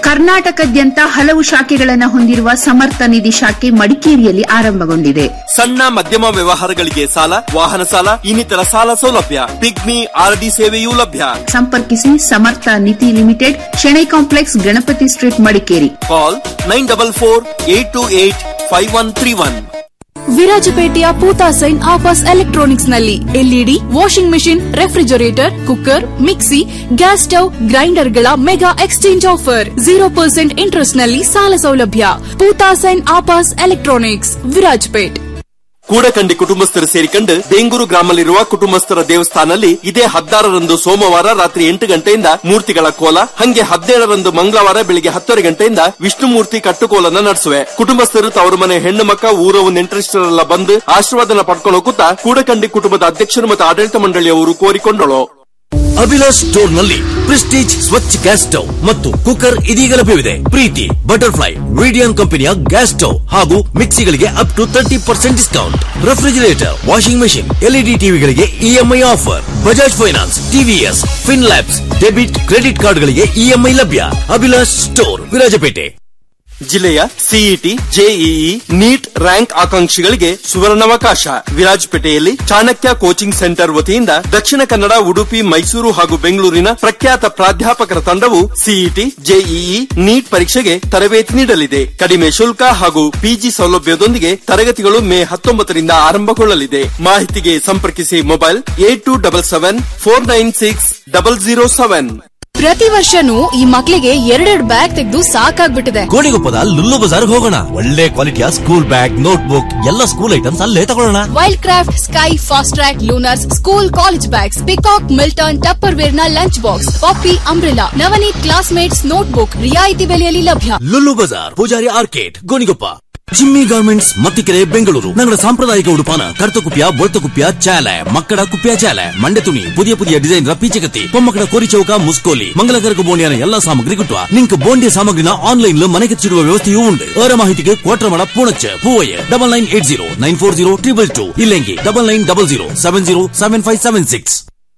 ಕರ್ನಾಟಕದ್ಯಂತ ಹಲವು ಶಾಖೆಗಳನ್ನು ಹೊಂದಿರುವ ಸಮರ್ಥ ನಿಧಿ ಶಾಖೆ ಮಡಿಕೇರಿಯಲ್ಲಿ ಆರಂಭಗೊಂಡಿದೆ
ಸಣ್ಣ ಮಧ್ಯಮ ವ್ಯವಹಾರಗಳಿಗೆ ಸಾಲ ವಾಹನ ಸಾಲ ಇನ್ನಿತರ ಸಾಲ ಸೌಲಭ್ಯ ಪಿಗ್ಮಿ ಆರ್ಡಿ ಸೇವೆಯೂ ಲಭ್ಯ
ಸಂಪರ್ಕಿಸಿ Samarth Nidhi limited Shenoy complex Ganapathi street Madikeri
call nine double four eight two eight five one three one
ವಿರಾಜಪೇಟೆಯ ಪೂತಾ ಸೈನ್ ಆಫರ್ಸ್ ಎಲೆಕ್ಟ್ರಾನಿಕ್ಸ್ ನಲ್ಲಿ LED washing machine refrigerator cooker mixie gas stove ಗ್ರೈಂಡರ್ಗಳ mega exchange offer zero percent interest ನಲ್ಲಿ ಸಾಲ ಸೌಲಭ್ಯ ಪೂತಾ sign ಆಪಾಸ್ electronics Virajpet
ಕೂಡಕಂಡಿ ಕುಟುಂಬಸ್ಥರು ಸೇರಿಕೊಂಡು ಬೇಂಗೂರು ಗ್ರಾಮದಲ್ಲಿರುವ ಕುಟುಂಬಸ್ಥರ ದೇವಸ್ಥಾನದಲ್ಲಿ ಇದೇ ಹದಿನಾರರಂದು ಸೋಮವಾರ ರಾತ್ರಿ ಎಂಟು ಗಂಟೆಯಿಂದ ಮೂರ್ತಿಗಳ ಕೋಲ ಹಂಗೆ ಹದಿನೇಳರಂದು ಮಂಗಳವಾರ ಬೆಳಿಗ್ಗೆ ಹತ್ತುವರೆ ಗಂಟೆಯಿಂದ ವಿಷ್ಣುಮೂರ್ತಿ ಕಟ್ಟುಕೋಲನ್ನ ನಡೆಸುವೆ ಕುಟುಂಬಸ್ಥರು ತವರು ಮನೆ ಹೆಣ್ಣು ಮಕ್ಕ ಊರವು ನೆಂಟರಿಷ್ಟರೆಲ್ಲ ಬಂದು ಆಶೀರ್ವಾದನ ಪಡ್ಕೊಂಡು ಹೋಗುತ್ತಾ ಕೂಡಕಂಡಿ ಕುಟುಂಬದ ಅಧ್ಯಕ್ಷರು ಮತ್ತು ಆಡಳಿತ ಮಂಡಳಿಯವರು ಕೋರಿಕೊಂಡಳು
ಅಭಿಲಾಷ್ ಸ್ಟೋರ್ ನಲ್ಲಿ ಪ್ರೆಸ್ಟೀಜ್ ಸ್ವಚ್ಛ ಗ್ಯಾಸ್ ಸ್ಟವ್ ಮತ್ತು ಕುಕ್ಕರ್ ಇದೀಗ ಲಭ್ಯವಿದೆ ಪ್ರೀತಿ ಬಟರ್ಫ್ಲೈ ರೀಡಿಯನ್ ಕಂಪನಿಯ ಗ್ಯಾಸ್ ಸ್ಟವ್ ಹಾಗೂ ಮಿಕ್ಸಿಗಳಿಗೆ up to thirty percent discount refrigerator washing machine LED ಟಿವಿಗಳಿಗೆ EMI offer Bajaj finance TVS fin labs debit credit ಕಾರ್ಡ್ಗಳಿಗೆ ಇಎಂಐ ಲಭ್ಯ ಅಭಿಲಾಷ್ ಸ್ಟೋರ್ ವಿರಾಜಪೇಟೆ
ಜಿಲ್ಲೆಯ ಸಿಇಟಿ ಜೆಇಇ ನೀಟ್ ರ್ಯಾಂಕ್ ಆಕಾಂಕ್ಷಿಗಳಿಗೆ ಸುವರ್ಣಾವಕಾಶ ವಿರಾಜಪೇಟೆಯಲ್ಲಿ ಚಾಣಕ್ಯ ಕೋಚಿಂಗ್ ಸೆಂಟರ್ ವತಿಯಿಂದ ದಕ್ಷಿಣ ಕನ್ನಡ ಉಡುಪಿ ಮೈಸೂರು ಹಾಗೂ ಬೆಂಗಳೂರಿನ ಪ್ರಖ್ಯಾತ ಪ್ರಾಧ್ಯಾಪಕರ ತಂಡವು ಸಿಇಟಿ ಜೆಇಇ ನೀಟ್ ಪರೀಕ್ಷೆಗೆ ತರಬೇತಿ ನೀಡಲಿದೆ ಕಡಿಮೆ ಶುಲ್ಕ ಹಾಗೂ ಪಿಜಿ ಸೌಲಭ್ಯದೊಂದಿಗೆ ತರಗತಿಗಳು ಮೇ ಹತ್ತೊಂಬತ್ತರಿಂದ ಆರಂಭಗೊಳ್ಳಲಿದೆ ಮಾಹಿತಿಗೆ ಸಂಪರ್ಕಿಸಿ mobile eight two double seven four nine six double zero seven
ಪ್ರತಿ ವರ್ಷನೂ ಈ ಮಕ್ಳಿಗೆ ಎರಡೆರಡು ಬ್ಯಾಗ್ ತೆಗೆದು ಸಾಕಾಗ್ಬಿಟ್ಟಿದೆ
ಗೋಣಿಗೊಪ್ಪದ ಲುಲ್ಲು ಬಜಾರ್ ಹೋಗೋಣ ಒಳ್ಳೆ ಕ್ವಾಲಿಟಿಯ ಸ್ಕೂಲ್ ಬ್ಯಾಗ್ ನೋಟ್ ಬುಕ್ ಎಲ್ಲ ಸ್ಕೂಲ್ ಐಟಮ್ಸ್ ಅಲ್ಲೇ ತಗೊಳ್ಳೋಣ
Wildcraft Sky Fastrack Lunars school college bags Peacock Milton Tupperware ನ lunch box Poppy umbrella Navneet Classmates notebook ರಿಯಾಯಿತಿ ಬೆಲೆಯಲ್ಲಿ ಲಭ್ಯ
Lulu Bazaar Poojary arcade Gonikoppa Jimmy garments Mattikere Bengaluru ഞങ്ങളുടെ സാമ്പ്രദായിക ഉടുപ്പാണ് കറുത്ത കുപ്പിയ വെളുത്ത കുപ്പിയ ചേല മക്കട കുപ്പിയ ചേല മണ്ടത്തുണി പുതിയ പുതിയ ಡಿಸೈನ್ ಪೀಚಕತ್ತಿ ಪೊಮ್ಮಕಡ ಕೋರಿ ಚೌಕ ಮುಸ್ಕೋಲಿ ಮಂಗಲಕರಕ ಬೋಂಡಿಯನ ಎಲ್ಲಾ ಸಾಮಗ್ರಿ ಕಿಟ್ಟುವ ನಿಂಕ್ ಬೋಂಡಿಯ ಸಾಮಗ್ರಿನ ಆನ್ಲೈನ್ ಮನೆಗೆ ಚಿಡುವ ವ್ಯವಸ್ಥೆಯೂ ಉಂಟು ಅವರ ಮಾಹಿತಿಗೆ Kotramada Poonacha Poovaiah double nine eight zero nine four zero triple two ಇಲ್ಲೆಂಗಿ double nine double zero seven zero seven five seven six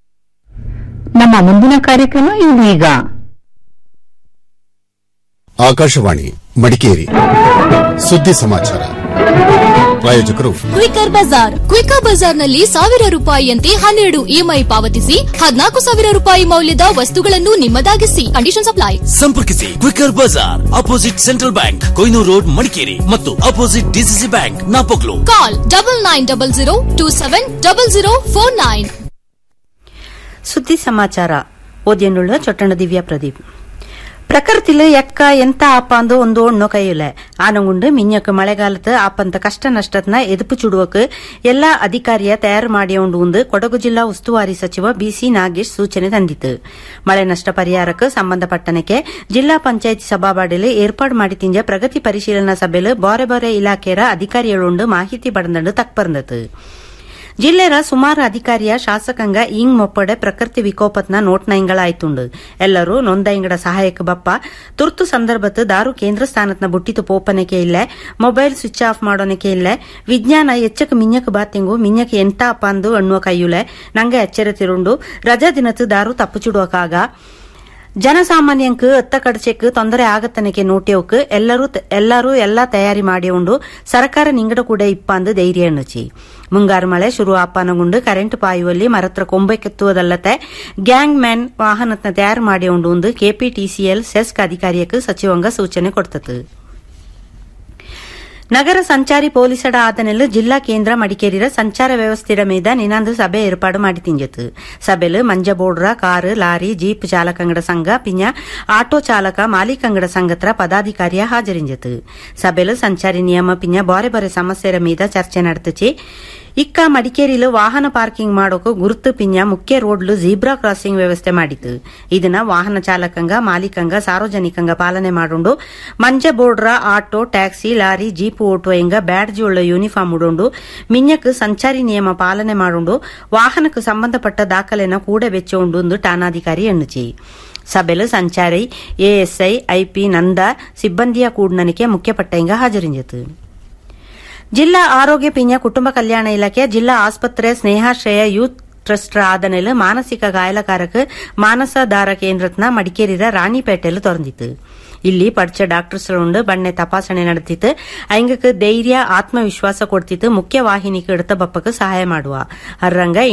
ನಮ್ಮ ಮುಂದಿನ ಕಾರ್ಯಕ್ರಮ ಇದೀಗ
ಆಕಾಶವಾಣಿ ಮಡಿಕೇರಿ ಸುದ್ದಿ ಸಮಾಚಾರ ಪ್ರಾಯೋಜಕರು
ಕ್ವಿಕರ್ ಬಜಾರ್ ಕ್ವಿಕರ್ ಬಜಾರ್ನಲ್ಲಿ ಸಾವಿರ ರೂಪಾಯಿಯಂತೆ ಹನ್ನೆರಡು ಇಎಂಐ ಪಾವತಿಸಿ ಹದಿನಾಲ್ಕು ಸಾವಿರ ರೂಪಾಯಿ ಮೌಲ್ಯದ ವಸ್ತುಗಳನ್ನು ನಿಮ್ಮದಾಗಿಸಿ ಕಂಡೀಷನ್ ಅಪ್ಲೈ
ಸಂಪರ್ಕಿಸಿ ಕ್ವಿಕರ್ ಬಜಾರ್ opposite central bank Koynur road Madikeri ಮತ್ತು opposite DCC bank Napoklu
call double nine double zero two seven double zero four nine
ಸುದ್ದಿ ಸಮಾಚಾರ ಓದ್ಯನುಳ್ಳ ಚೊಟ್ಟಣ ದಿವ್ಯಾ ಪ್ರದೀಪ್ ಪ್ರಕೃತಿಲು ಎಕ್ಕ ಎಂತ ಆಪ ಅಂದು ಒಂದು ಒಣ್ಣು ಕೈಯುಲೆ ಆನಗುಂಡು ಮಿഞ്ഞക്ക് ಮಳೆಗಾಲത്ത് ಆಪಂತ ಕಷ್ಟ ನಷ್ಟತ್ನ ಎದುಪು ಚುಡುವಕ್ ಎಲ್ಲಾ ಅಧಿಕಾರಿಯ ತಯಾರು ಮಾಡಿಯೋಂಡು ಉಂದು ಕೊಡಗು ಜಿಲ್ಲಾ ಉಸ್ತುವಾರಿ ಸಚಿವ ಬಿಸಿ ನಾಗೇಶ್ ಸೂಚನೆ ತಂದಿತು ಮಳೆ ನಷ್ಟ ಪರಿಹಾರಕ್ಕೆ ಸಂಬಂಧಪಟ್ಟನಕ್ಕೆ ಜಿಲ್ಲಾ ಪಂಚಾಯತಿ ಸಭಾಬಾಡಿಲು ಏರ್ಪಾಡು ಮಾಡಿ ತಿಂಜ ಪ್ರಗತಿ ಪರಿಶೀಲನಾ ಸಭೆಲು ಬಾರೆ ಬಾರೆ ಇಲಾಖೆಯ ಅಧಿಕಾರಿകളുണ്ട് ಮಾಹಿತಿ ಪಡೆದಂಡು ತಕ್ಪರ್ಂದತು ಜಿಲ್ಲೆರ ಸುಮಾರು ಅಧಿಕಾರಿಯ ಶಾಸಕಾಂಗ ಇಂಗ್ ಮೊಪ್ಪಡೆ ಪ್ರಕೃತಿ ವಿಕೋಪತ್ನ ನೋಟ್ನೈಂಗಳಾಯ್ತುಂಡು ಎಲ್ಲರೂ ನೊಂದೈಂಗಡ ಸಹಾಯಕ ಬಪ್ಪ ತುರ್ತು ಸಂದರ್ಭತ್ ದಾರು ಕೇಂದ್ರ ಸ್ಥಾನತ್ನ ಬುಟ್ಟಿತು ಪೋಪನಕ್ಕೆ ಇಲ್ಲ ಮೊಬೈಲ್ ಸ್ವಿಚ್ ಆಫ್ ಮಾಡೋನಕ್ಕೆ ಇಲ್ಲ ವಿಜ್ಞಾನ ಎಚ್ಚಕ ಮಿഞ്ഞಕ್ ಬಾತಿಂಗು ಮಿഞ്ഞಕ್ ಎಂತ ಅಪ್ಪಂದು ಅನ್ನುವ ಕೈಯುಲೆ ನಂಗೆ ಎಚ್ಚರತಿರುಂಡು ರಜಾ ದಿನತ್ ದಾರು ತಪ್ಪು ಚುಡುವಕಾಗ ಜನಸಾಮಾನ್ಯಂಕ್ ಎತ್ತ ಕಡಚೆಕ್ ತೊಂದರೆ ಆಗತ್ತನಕ್ಕೆ ನೋಟ್ಯವಕ್ ಎಲ್ಲರೂ ಎಲ್ಲರೂ ಎಲ್ಲಾ ತಯಾರಿ ಮಾಡಿಯುಂಡು ಸರ್ಕಾರ ನಿಂಗಡ ಕೂಡ ಇಪ್ಪಂದು ಧೈರ್ಯ ಎಣ್ಣುಚಿ ಮುಂಗಾರು ಮಳೆ ಶುರು ಆಪಾನಗುಂಡು ಕರೆಂಟ್ ಪಾಯುವಲ್ಲಿ ಮರತ್ರ ಕೊಂಬೆ ಕೆತ್ತುವುದಲ್ಲದೆ ಗ್ಯಾಂಗ್ ಮ್ಯಾನ್ ವಾಹನತ್ನ ತಯಾರು ಮಾಡಿಯುಂಡು ಒಂದು ಕೆಪಿಟಿಸಿಎಲ್ ಸೆಸ್ಕ್ ಅಧಿಕಾರಿಯಕ್ಕೆ ಸಚಿವಂಗ ಸೂಚನೆ ಕೊಡ್ತತು ನಗರ ಸಂಚಾರಿ ಪೊಲೀಸರ ಆದನೆಲ್ಲ ಜಿಲ್ಲಾ ಕೇಂದ್ರ ಮಡಿಕೇರಿರ ಸಂಚಾರ ವ್ಯವಸ್ಥೆಯ ಮೀದ ನಿನಾಂದು ಸಭೆ ಏರ್ಪಾಡು ಮಾಡಿ ತಿಂಜತು ಸಭೆಲು ಮಂಜ ಬೋಡ್ರ ಕಾರು ಲಾರಿ ಜೀಪ್ ಚಾಲಕಂಗಡ ಸಂಘ ಪಿಂಜ ಆಟೋ ಚಾಲಕ ಮಾಲೀಕಂಗಡ ಸಂಘತ್ರ ಪದಾಧಿಕಾರಿಯ ಹಾಜರಿಂಜತು ಸಭೆಲು ಸಂಚಾರಿ ನಿಯಮ ಪಿಂಜ ಬಾರೆ ಬಾರೆ ಸಮಸ್ಯೆರ ಮೀದ ಚರ್ಚೆ ನಡೆದುಚಿ ಇಕ್ಕ ಮಡಿಕೇರಿಲು ವಾಹನ ಪಾರ್ಕಿಂಗ್ ಮಾಡೋಕು ಗುರುತು ಪಿಂಜ ಮುಖ್ಯ ರೋಡ್ಲು ಜೀಬ್ರಾ ಕ್ರಾಸಿಂಗ್ ವ್ಯವಸ್ಥೆ ಮಾಡಿತು ಇದನ್ನ ವಾಹನ ಚಾಲಕಂಗ ಮಾಲೀಕಂಗ ಸಾರ್ವಜನಿಕಂಗ ಪಾಲನೆ ಮಾಡುಂಡು ಮಂಜ ಬೋರ್ಡ್ರ ಆಟೋ ಟ್ಯಾಕ್ಸಿ ಲಾರಿ ಜೀಪ್ ಓಟುವಂಗ ಬ್ಯಾಡ್ಜಿ ಉಳ್ಳ ಯೂನಿಫಾರ್ಮ್ ಉಡುಂಡು ಮಿഞ്ഞക്ക് ಸಂಚಾರಿ ನಿಯಮ ಪಾಲನೆ ಮಾಡುಂಡು ವಾಹನಕ್ಕೆ ಸಂಬಂಧಪಟ್ಟ ದಾಖಲೆನ ಕೂಡ ವೆಚ್ಚ ಉಂಡು ಠಾಣಾಧಿಕಾರಿ ಎಣ್ಣುಚಿ ಸಭೆಲು ಸಂಚಾರಿ ಎಎಸ್ಐ ಐಪಿ ನಂದ ಸಿಬ್ಬಂದಿಯ ಕೂಡ್ನನಿಕೆ ಮುಖ್ಯಪಟ್ಟಂಗ ಹಾಜರಿಂಜತು ಜಿಲ್ಲಾ ಆರೋಗ್ಯ ಪಿಂಜ ಕುಟುಂಬ ಕಲ್ಯಾಣ ಇಲಾಖೆ ಜಿಲ್ಲಾ ಆಸ್ಪತ್ರೆ ಸ್ನೇಹಾಶ್ರಯ ಯೂತ್ ಟ್ರಸ್ಟ್ ಆದನೆಲು ಮಾನಸಿಕ ಗಾಯಲಕಾರಕ ಮಾನಸಾಧಾರ ಕೇಂದ್ರತ್ನ ಮಡಿಕೇರಿರ ರಾಣಿಪೇಟೆಲು ತೊರಂದಿತ್ತು ಇಲ್ಲಿ പഠിച്ച ಡಾಕ್ಟರ್ಸ್ ಉಂಡು ಬಣ್ಣೆ ತಪಾಸಣೆ ನಡೆತಿತ್ತು ಅಯ್ಯಂಗಕ್ಕೆ ಧೈರ್ಯ ಆತ್ಮವಿಶ್ವಾಸ ಕೊಡ್ತಿತ್ತು ಮುಖ್ಯ ವಾಹಿನಿಗೆ എടുത്ത ಬಪ್ಪಕ್ಕೆ ಸಹಾಯ ಮಾಡುವ ಅರ್ರಂಗ